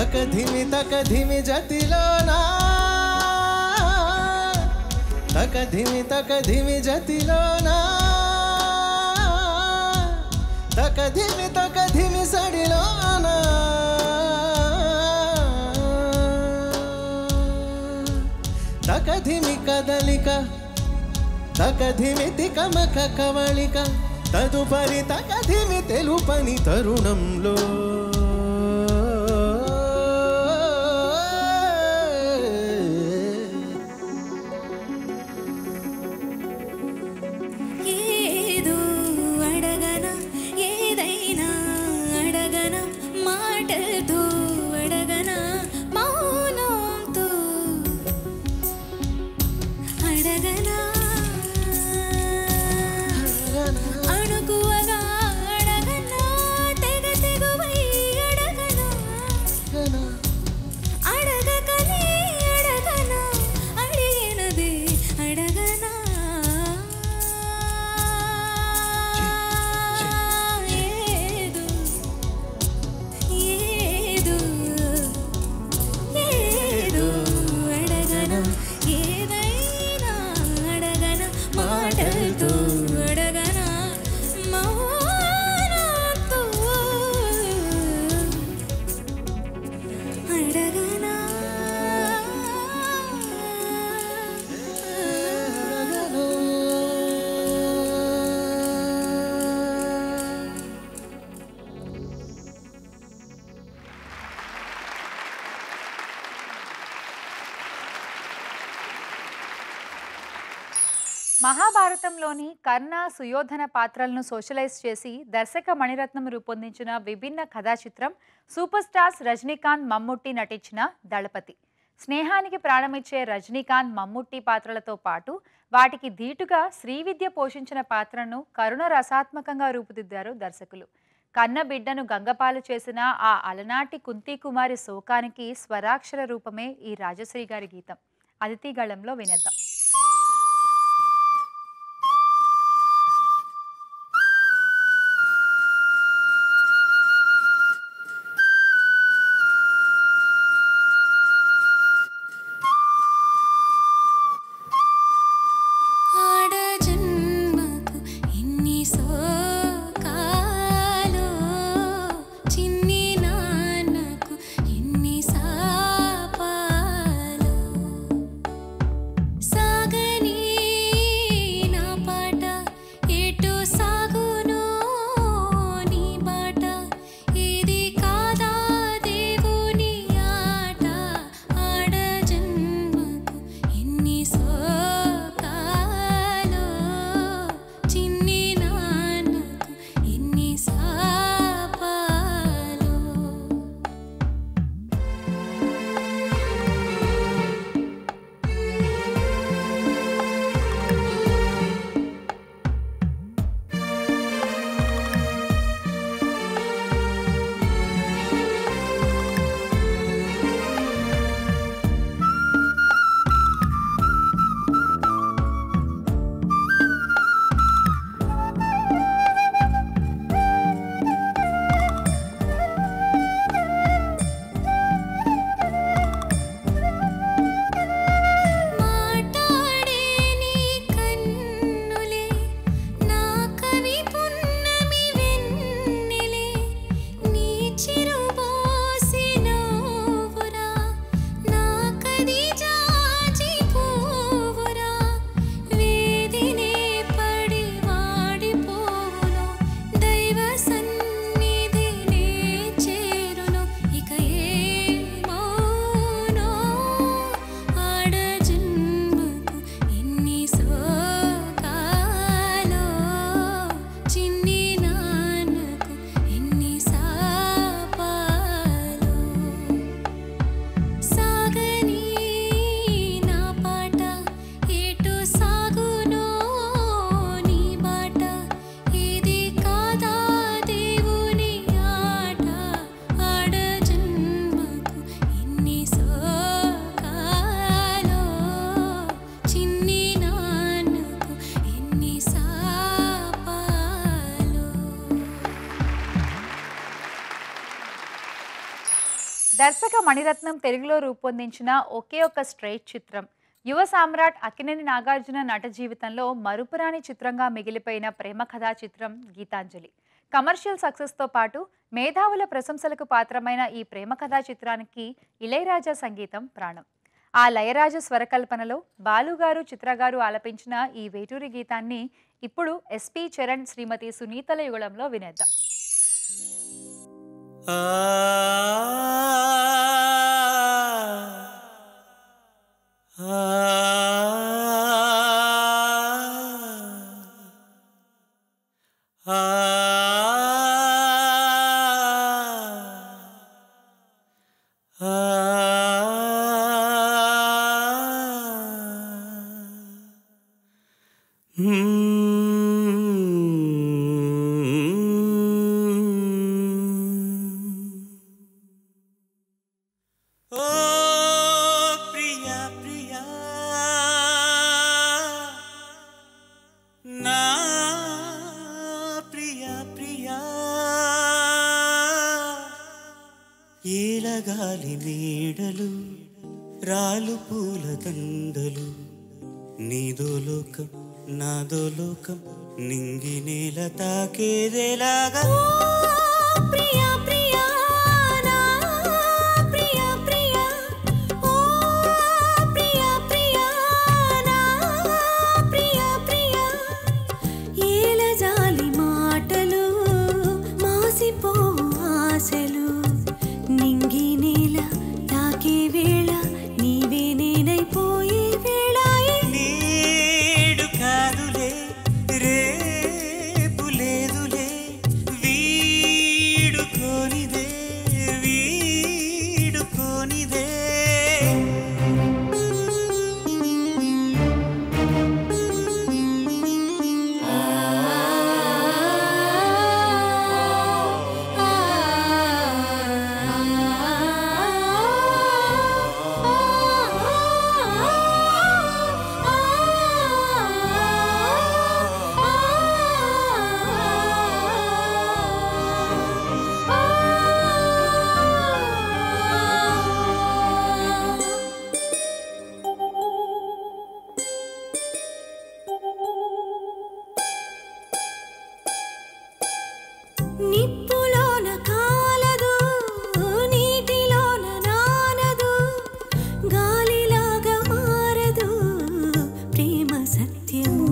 తక ధిమి తక ధిమి జతిలోనా తక ధిమి తక ధిమి జతిలోనా తక ధిమి తక ధిమి సడిలోనా తక ధిమి కదలిక తక ధిమి తికమక కవళిక తదుపరి తక ధిమి తెలుపని తరుణంలో ఏదో అడగన ఏదైనా అడగన మాటలతో అడగన మౌనంతో అడగన అణుకువగా అడగన తెగ తెగువై అడగన అడగకనే అడగన అడిగినదే అడగన ఏదో ఏదో ఏదో అడగన ఏదైనా అడగన మాటలతో అడగన మౌనంతో అడగనా మహాభారతంలోని కర్ణ సుయోధన పాత్రలను సోషలైజ్ చేసి దర్శక మణిరత్నం రూపొందించిన విభిన్న కథా చిత్రం సూపర్ స్టార్స్ రజనీకాంత్ మమ్ముట్టి నటించిన దళపతి స్నేహానికి ప్రాణమిచ్చే రజనీకాంత్ మమ్ముట్టి పాత్రలతో పాటు వాటికి ధీటుగా శ్రీవిద్య పోషించిన పాత్రను కరుణ రసాత్మకంగా రూపుదిద్దారు దర్శకులు కన్న బిడ్డను గంగపాలు చేసిన ఆ అలనాటి కుంతీ కుమారి శోకానికి స్వరాక్షర రూపమే ఈ రాజశ్రీ గారి గీతం అదితిగళంలో వినేద్దాం ఆడ జన్మకు ఎన్ని శోకాలో చిన్ని నాన్నకు ఎన్ని శాపాలో సా దర్శక మణిరత్నం తెలుగులో రూపొందించిన ఒకే ఒక స్ట్రైట్ చిత్రం యువ సామ్రాట్ అక్కినేని నాగార్జున నట జీవితంలో మరుపురాని చిత్రంగా మిగిలిపోయిన ప్రేమ కథా చిత్రం గీతాంజలి కమర్షియల్ సక్సెస్తో పాటు మేధావుల ప్రశంసలకు పాత్రమైన ఈ ప్రేమ కథా చిత్రానికి ఇళయరాజా సంగీతం ప్రాణం ఆ లయరాజు స్వరకల్పనలో బాలుగారు చిత్రగారు ఆలపించిన ఈ వేటూరి గీతాన్ని ఇప్పుడు ఎస్పి చరణ్ శ్రీమతి సునీతల యుగళంలో వినేద్దాం ఆ ఆ ఆ ఓ ప్రియా ప్రియా నా ప్రియా ప్రియా ఏలగాలి మేడలు రాలు పూల దండలు నీదో లోకం నాదో లోకం నింగి నేల తాకేదేలాగా ప్రియా ప్రియా నా ప్రియా ప్రియా ఓ ప్రియా ప్రియా నా ప్రియా ప్రియా ఏలజాలి మాటలు మాసిపోవు ఆశలు నింగి నేల తాకే వేళ నీవే నేనైపోయే వేళాయే నేడు కాదులే రేపు లేదులే వీడుకోనిదే వీడుకోనిదే నిప్పులోన కాలదు నీటిలోన నానదు గాలిలాగా మారదు ప్రేమ సత్యము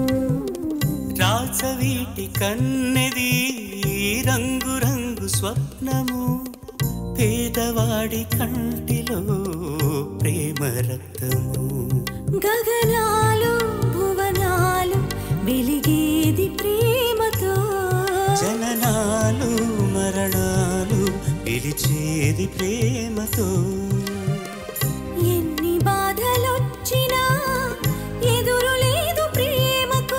రాసవీటి కన్నెది రంగు రంగు స్వప్నము పేదవాడి కంటిలో ప్రేమ రక్తము గగనాలు భువనాలు వెలిగేది ప్రేమతో జననాలు మరణాలు పిలిచేది ప్రేమతో ఎన్ని బాధలొచ్చినా ఎదురు లేదు ప్రేమకు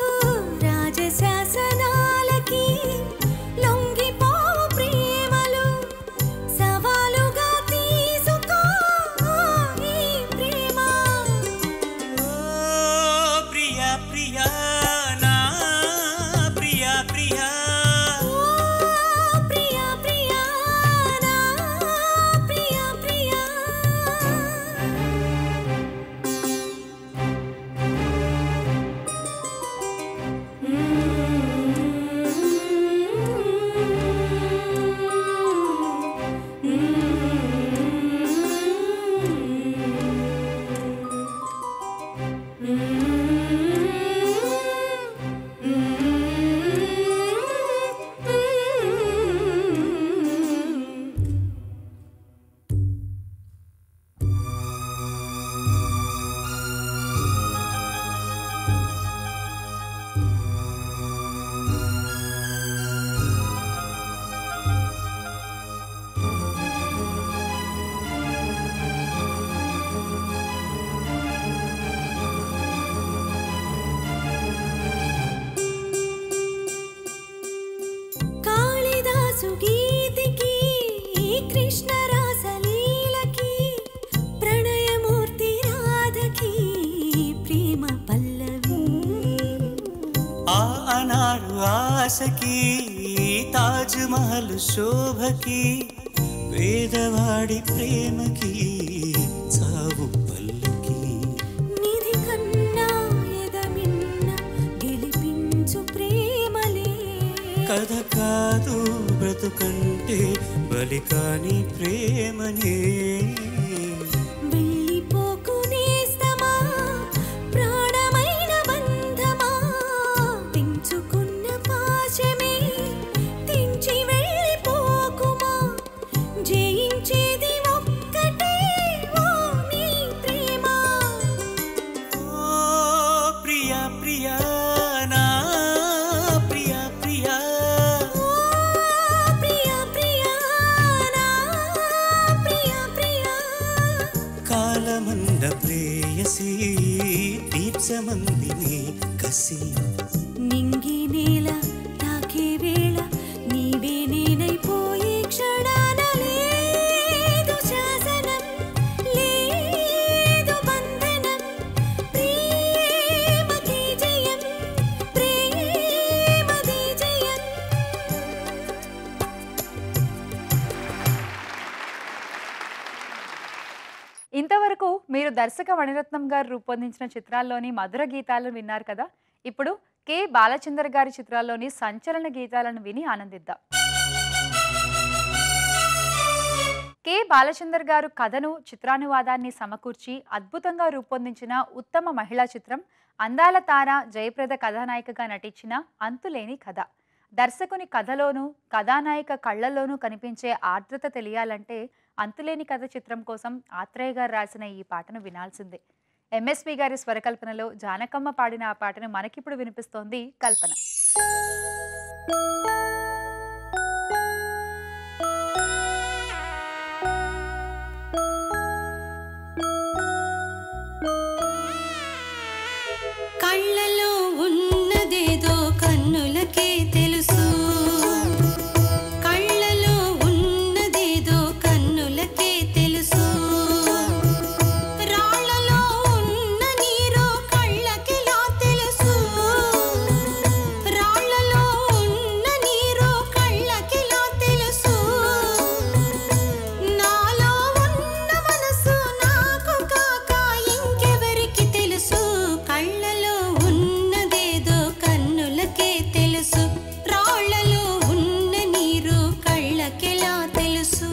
రాజశాసనాలకి లొంగిపోవు ప్రేమలు సవాలుగా తీసుకో ఈ ప్రేమ ఓ ప్రియా ప్రియా నా ప్రియా ప్రియా ఓ ప్రియా ప్రియా నా ప్రియా ప్రియా కాళిదాసు గీతికి కృష్ణ రాసలీలకి ప్రణయమూర్తి రాధకి ప్రేమ పల్లవి ఆ అనాడు ఆశకి తాజ్ మహల్ శోభకి పేదవాడి ప్రేమకి చావు పల్లకి నిధి కన్నా ఎదమిన్న గెలిపించు ప్రేమలే కథ కాదు బ్రతుకంటే బలి కాని ప్రేమనే వెళ్ళిపోకు నేస్తమా ప్రాణమైన బంధమా తెంచుకున్న పాశమే తెంచి వెళ్ళిపోకుమా జయించేది ఒక్కటే ఓ నీ ప్రేమ ఓ ప్రియా ప్రియా నా ప్రియా ప్రియా ఓ ప్రియా ప్రియా నా ప్రియా ప్రియా కాలమంద ప్రేయసి దీప్సమందిని కసి నింగి నేల తాకే వేళ నీవే నేనైపోయే క్షణాన లేదు శాసనం లేదు బంధనం ప్రేమకి జయం ప్రేమది జయం ఇంతవరకు మీరు దర్శక మణిరత్నం గారు రూపొందించిన చిత్రాల్లోని మధుర గీతాలను విన్నారు కదా ఇప్పుడు కె బాలచందర్ గారి చిత్రాల్లోని సంచలన గీతాలను విని ఆనందిద్దాం కె బాలచందర్ గారు కథను చిత్రానువాదాన్ని సమకూర్చి అద్భుతంగా రూపొందించిన ఉత్తమ మహిళా చిత్రం అందాల తార జయప్రద కథానాయికగా నటించిన అంతులేని కథ దర్శకుని కథలోనూ కథానాయిక కళ్ళలోనూ కనిపించే ఆర్ద్రత తెలియాలంటే అంతులేని కథ చిత్రం కోసం ఆత్రేయ గారు రాసిన ఈ పాటను వినాల్సిందే ఎంఎస్వి గారి స్వరకల్పనలో జానకమ్మ పాడిన ఆ పాటను మనకిప్పుడు వినిపిస్తోంది కల్పన కళ్ళలో ఉన్నదేదో కన్నులకే తెలుసు కళ్ళలో ఉన్నదేదో కన్నులకే తెలుసు రాళ్ళలో ఉన్న నీరు కళ్ళకిలా తెలుసు రాళ్ళలో ఉన్న నీరు కళ్ళకిలా తెలుసు నాలో ఉన్న మనసు నాకు కాక ఇంకెవరికి తెలుసు కళ్ళలో ఉన్నదేదో కన్నులకే తెలుసు రాళ్ళలో ఉన్న నీరు కళ్ళకెలా తెలుసు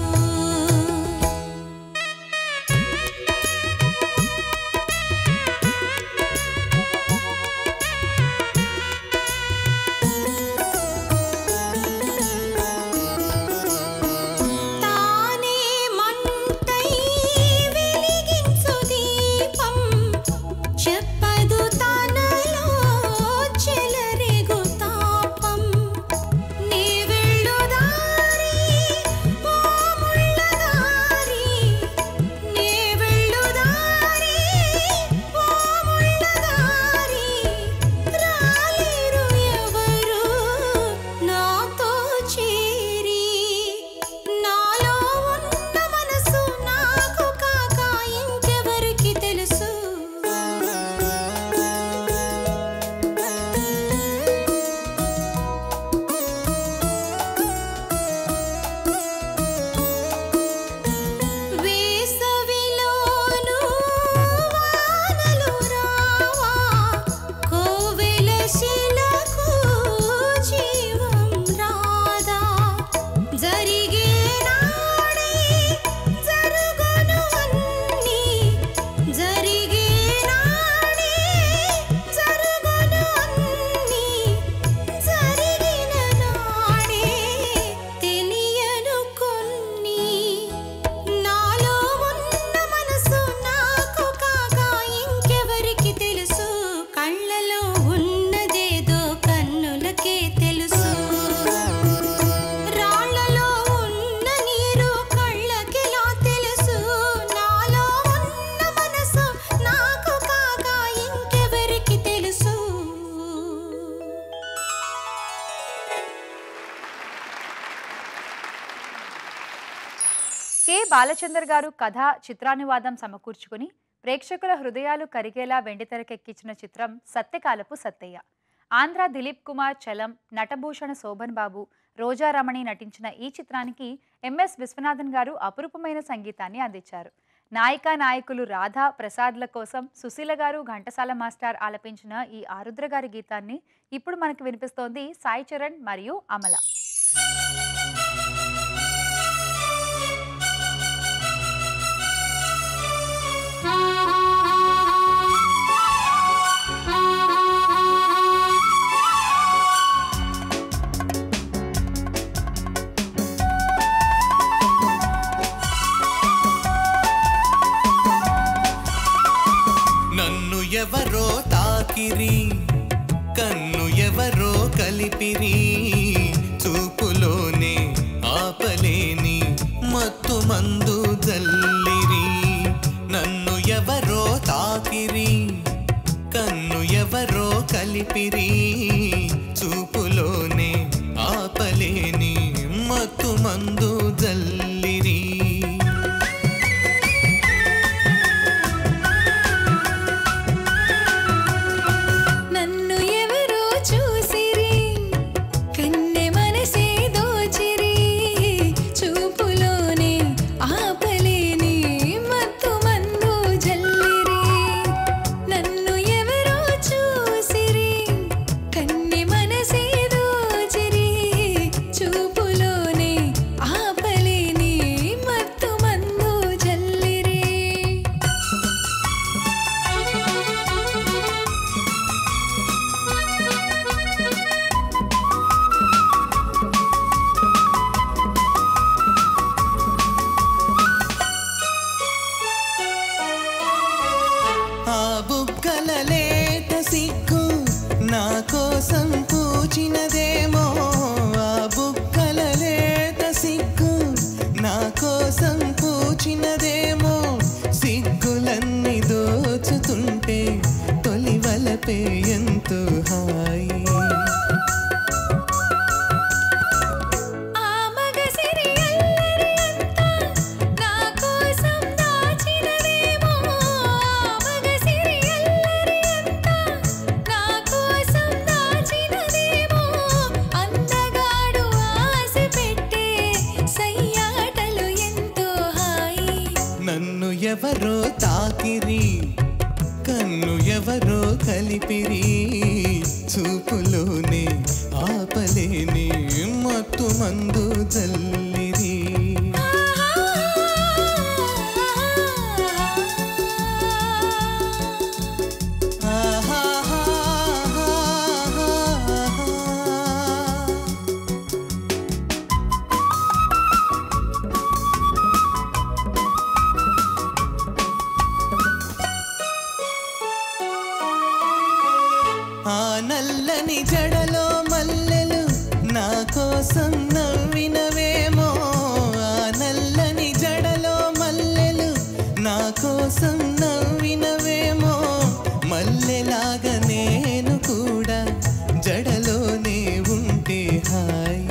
తానే మంటై వెలిగించు దీపం చెప్పదు తనలో చెలరేగు తాపం నీ వెళ్ళు దారి ఓ ముళ్ళ దారి నీ వెళ్ళు దారి ఓ ముళ్ళ దారి రాలేరు ఎవరు నాతో చేరి నాలో ఉన్న మనసు నాకు కాక ఇంకెవరికి తెలుసు వేసవిలోను వానలు రావా కోవెల శిలకు జీవం రాదా జరిగే నాడే జరుగును అన్నీ జరిగే నాడే జరుగును అన్నీ జరిగిన నాడే తెలియను కొన్ని నాలో ఉన్న మనసు నాకు కాగా ఇంకెవరికి తెలుసు కళ్ళలో ఉన్నదేదో కన్నులకే తెలుసు రాళ్ళలో ఉన్న నీరు కళ్ళకిలా తెలుసు నాలో ఉన్న మనసు నాకు కాగా ఇంకెవరికి తెలుసు కె బాలచందర్ గారు కథ చిత్రానువాదం సమకూర్చుకుని ప్రేక్షకుల హృదయాలు కరిగేలా వెండితెరకెక్కించిన చిత్రం సత్యకాలపు సత్తయ్య ఆంధ్ర దిలీప్ కుమార్ చలం నటభూషణ శోభన్ బాబు రోజా రమణి నటించిన ఈ చిత్రానికి ఎంఎస్ విశ్వనాథన్ గారు అపురూపమైన సంగీతాన్ని అందించారు నాయికా నాయకులు రాధా ప్రసాద్ల కోసం సుశీల గారు ఘంటసాల మాస్టర్ ఆలపించిన ఈ ఆరుద్ర గారి గీతాన్ని ఇప్పుడు మనకు వినిపిస్తోంది సాయి చరణ్ మరియు అమల నన్ను ఎవరో తాకిరి కన్ను ఎవరో కలిపిరి చూపులోనే ఆపలేని మత్తు మందు జల్లిరి నన్ను ఎవరో తాకిరి కన్ను ఎవరో కలిపిరి చూపులోనే ఆపలేని మత్తు మందు జల్లిరి నన్ను ఎవరో చూసిరి కన్నె మనసే దోచిరి చూపులోనే ఆపలేని మత్తు మందు జల్లిరి నన్ను ఎవరో చూసిరి కన్నె మనసే దోచిరి చూపులోనే ఆపలేని మత్తు మందు జల్లిరి ఆ బుగ్గల లేత సిగ్గు నా కోసం పూచినదేమో ఆ బుగ్గల లేత సిగ్గు నా కోసం పూచినదేమో సిగ్గులన్నీ దోచుతుంటే తొలి వలపే ఎంతో హాయి ఆ మగసిరి అల్లరి అంతా నా కోసం దాచినదేమో ఆ మగసిరి అల్లరి అంతా నా కోసం దాచినదేమో అందగాడు ఆశ పెట్టే సయ్యాటలు ఎంతో హాయి నన్ను ఎవరో తాకిరి కన్ను ఎవరో కలిపిరి చూపులోనే ఆపలేని మత్తు మందు జల్లిరి ఆహాహాహాహా. ఆ నల్లని జడలో మల్లెలు నా కోసం నవ్వినవేమో ఆ నల్లని జడలో మల్లెలు నా కోసం నవ్వినవేమో మల్లెలాగా నేను కూడా జడలోనే ఉంటే హాయి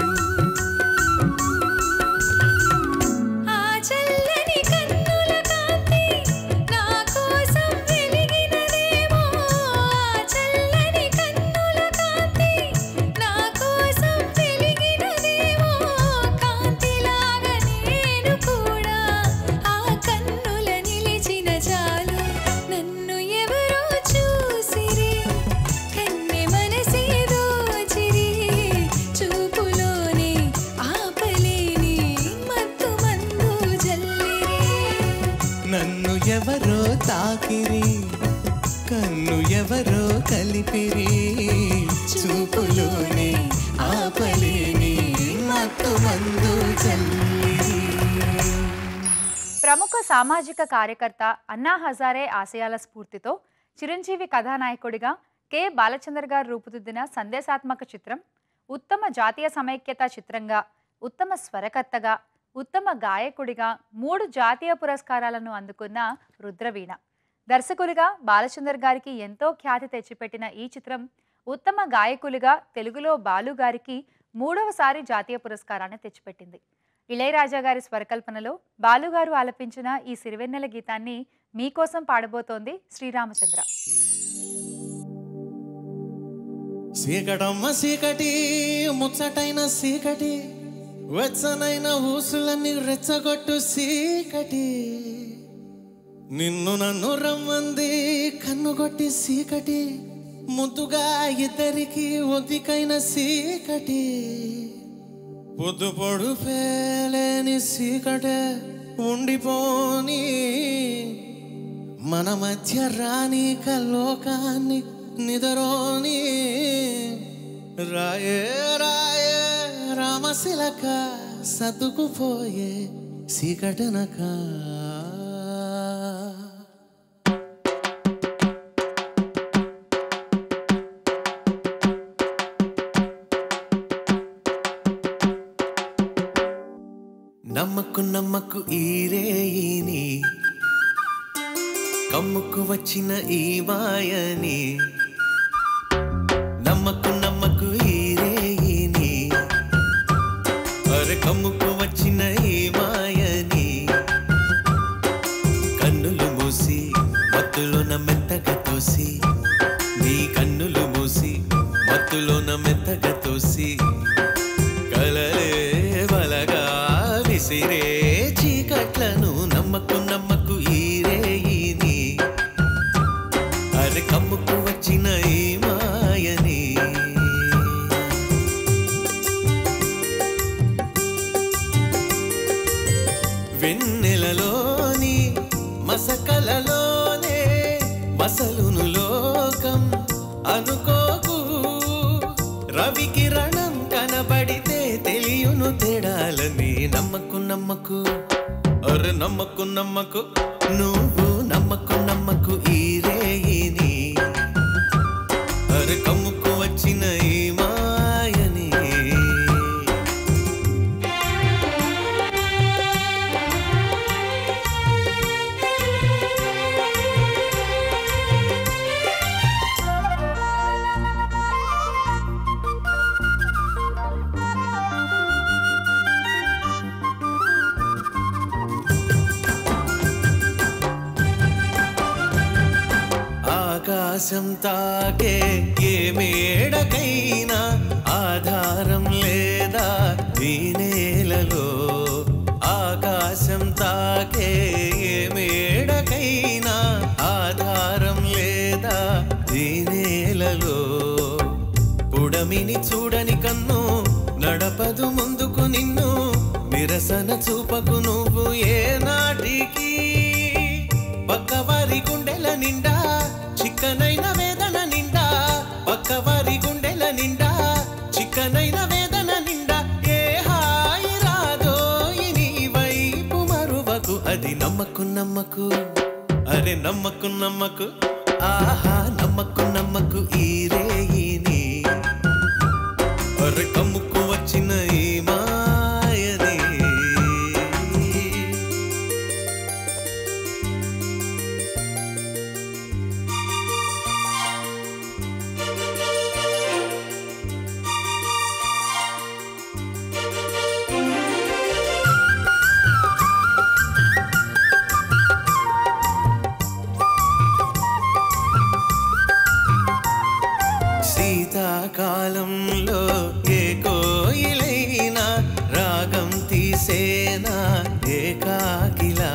ఆ చల్లని కన్నుల కాంతి నా కోసం వెలిగినదేమో ఆ చల్లని కన్నుల కాంతి నా కోసం వెలిగినదేమో కాంతిలాగా నేను కూడా ఆ కన్నుల నిలిచిన చాలు నన్ను ఎవరో చూసిరి కన్నె మనసే దోచిరి చూపులోనే ఆపలేని మత్తు మందు జల్లిరి నన్ను ఎవరో తాకిరి కన్ను ఎవరో కలిపిరి చూపులోనే ఆపలేని మత్తు మందు చల్లిరి ప్రముఖ సామాజిక కార్యకర్త అన్నా హజారే ఆశయాల స్ఫూర్తితో చిరంజీవి కథానాయకుడిగా కె బాలచందర్ గారు రూపుదిద్దిన సందేశాత్మక చిత్రం ఉత్తమ జాతీయ సమైక్యత చిత్రంగా ఉత్తమ స్వరకర్తగా ఉత్తమ గాయకుడిగా మూడు జాతీయ పురస్కారాలను అందుకున్న రుద్రవీణ దర్శకులుగా బాలచందర్ గారికి ఎంతో ఖ్యాతి తెచ్చిపెట్టిన ఈ చిత్రం ఉత్తమ గాయకులుగా తెలుగులో బాలు గారికి మూడవసారి జాతీయ పురస్కారాన్ని తెచ్చిపెట్టింది ఇళయరాజా గారి స్వరకల్పనలో బాలుగారు ఆలపించిన ఈ సిరివెన్నెల గీతాన్ని మీకోసం పాడబోతోంది శ్రీరామచంద్ర సీకటమ్మ సీకటి ముచ్చటైన సీకటి వెచ్చనైన ఊసులన్నీ రెచ్చగొట్టు సీకటి నిన్ను నన్ను రమ్మంది కన్నుగొట్టి సీకటి ముద్దుగా ఇద్దరికి ఒదికైన సీకటి పొద్దు పొడు పేలేని సీకటే ఉండిపోని మన మధ్య రానిక లోకాన్ని నిదరోని రాయే రాయే రామశిలక సర్దుకుపోయే సీకటనక నమ్మకు నమ్మకు ఈరేయిని కమ్ముకు వచ్చిన ఈ మాయని నమ్మకు నమ్మకు ఈరేయిని అరే కమ్ముకు వచ్చిన ఈ మాయని కన్నులు మూసి మత్తులోన మెత్తగా తోసి నీ కన్నులు మూసి మత్తులోన మెత్తగా తోసి కలలే బలగా విసిరే చీకట్లను నమ్మకు నమ్మకు ఈరేయిని అరే కమ్ముకు వచ్చిన ఈ మాయని వెన్నెలలోని మసకలలోనే మసలును లోకం అనుకోకు రవి కిరణం కనబడితే తెలియను తేడాలని నమ్మకు నమ్మకు అరే నమ్మకు నమ్మకు నువ్వు నమ్మకు నమ్మకు ఈ రేయిని అరే కమ్ముకు వచ్చిన ఈ మాయని ఆకాశం తాకే ఏ మేడకైనా ఆధారం లేదా ఈ నేలలో ఆకాశం తాకే ఏ మేడకైనా ఆధారం లేదా ఈ నేలలో పుడమిని చూడని కన్ను నడపదు ముందుకు నిన్ను నిరసన చూపకు నువ్వు ఏ నాటికి పక్కవారి గుండెల నిండా చిక్కనైన వేదన నిండా పక్కవారి గుండెల నిండా చిక్కనైన వేదన నిండా ఏ హాయి రాదో నీ వైపు మరువకు అది నమ్మకు నమ్మకు అరే నమ్మకు నమ్మకు ఆహా నమ్మకు నమ్మకు ఈ రేయిని అరే కమ్ముకు వచ్చిన ఈ మాయని శీతాకాలంలో ఏ కోయిలైనా రాగం తీసేనా ఏకాకిలా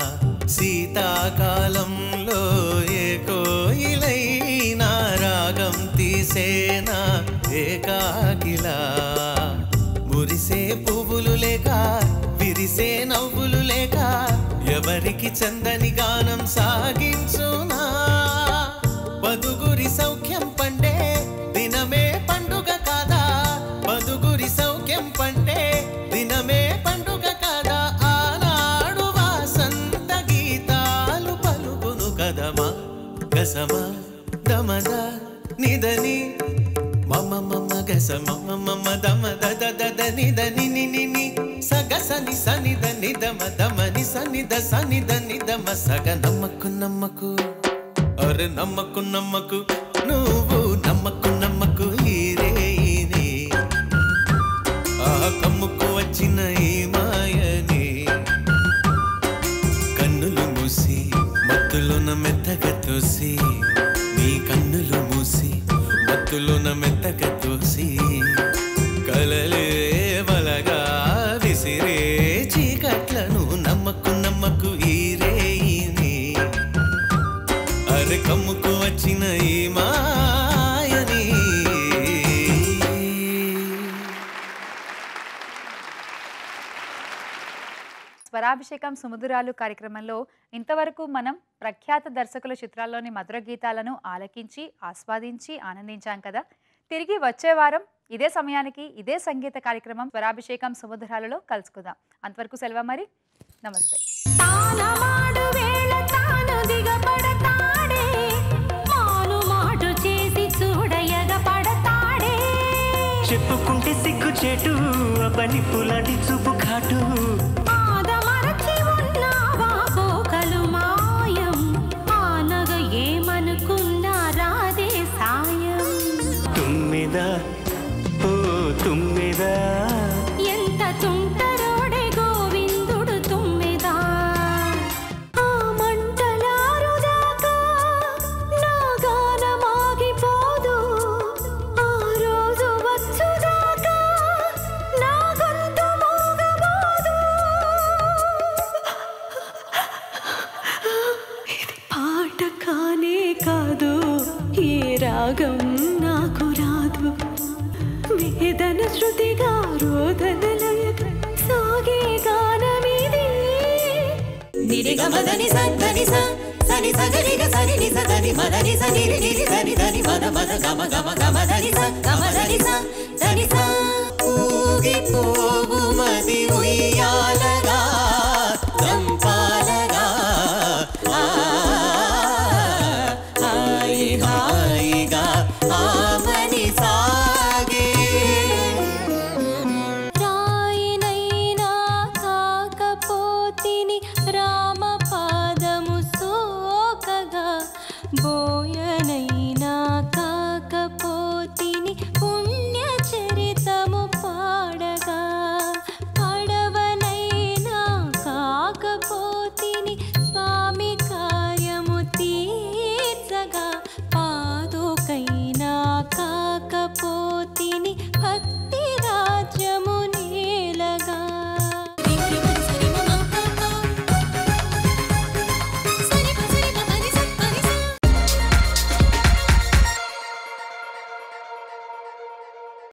శీతాకాలంలో ఏ కోయిలైనా రాగం తీసేనా ఏకాకిలా మురిసే పువ్వులు లేక విరిసే నవ్వులు లేక ఎవరికి చందని గానం సాగించునా పదుగురి సౌఖ్యం పండే దినమే పండుగ కాదా పదుగురి సౌఖ్యం పండే దినమే పండుగ కాదా ఆనాడు వాసంత గీతాలు పలుకును కదమా గసమా దమద నిదని మమ మమ గస మమ మమ దమ దద దద నిద ని ని ని ని సగ సని సని ద నిద మ దమ ని సని ద సని ద నిద మ సగ నమ్మకు నమ్మకు అరే నమ్మకు నమ్మకు నువ్వు నమ్మకు నమ్మకు ఈ రేయిని ఆ కమ్ముకు వచ్చిన ఈ మాయని కన్నులు మూసి మత్తులోన మెత్తగా తోసి నీ కన్నులు మూసి మత్తులోన మెత్తగా స్వరాభిషేకం సుమధురాలు కార్యక్రమంలో ఇంతవరకు మనం ప్రఖ్యాత దర్శకుల చిత్రాల్లోని మధుర గీతాలను ఆలకించి ఆస్వాదించి ఆనందించాం కదా తిరిగి వచ్చే వారం ఇదే సమయానికి ఇదే సంగీత కార్యక్రమం స్వరాభిషేకం సుమధురాలలో కలుసుకుందాం అంతవరకు సెలవు మరి నమస్తే తానమాడు వేళ తాను దిగబడతాడే మాను మాటు చేసి చూడయగ పడతాడే చెప్పుకుంటే సిగ్గు చెటు పని పులాంటి చూపు ఘాటు ఆదమరచి ఉన్నావా కోకలు మాయం ఆనగ ఏమనుకున్నా రాదే సాయం తుమ్మెద ఓ తుమ్మెద ఎంత తుంటరోడే గోవిందుడు తుమ్మెదా ఆ మంటలారుదాకా నా గానమాగిపోదు ఆ రోజు వచ్చుదాకా నా గొంతు మోగబోదు ఇది పాట కానే కాదు ఏ రాగం నాకు రాదు వేదన శృతిగా రోదన లయగా సాగే గానమిది నిరిగమదని సని స సని సగరిగ సని ని సని మదని సని రి ని రి దని దని మద మద గమ గమ గమ దని స గమ దని స దని స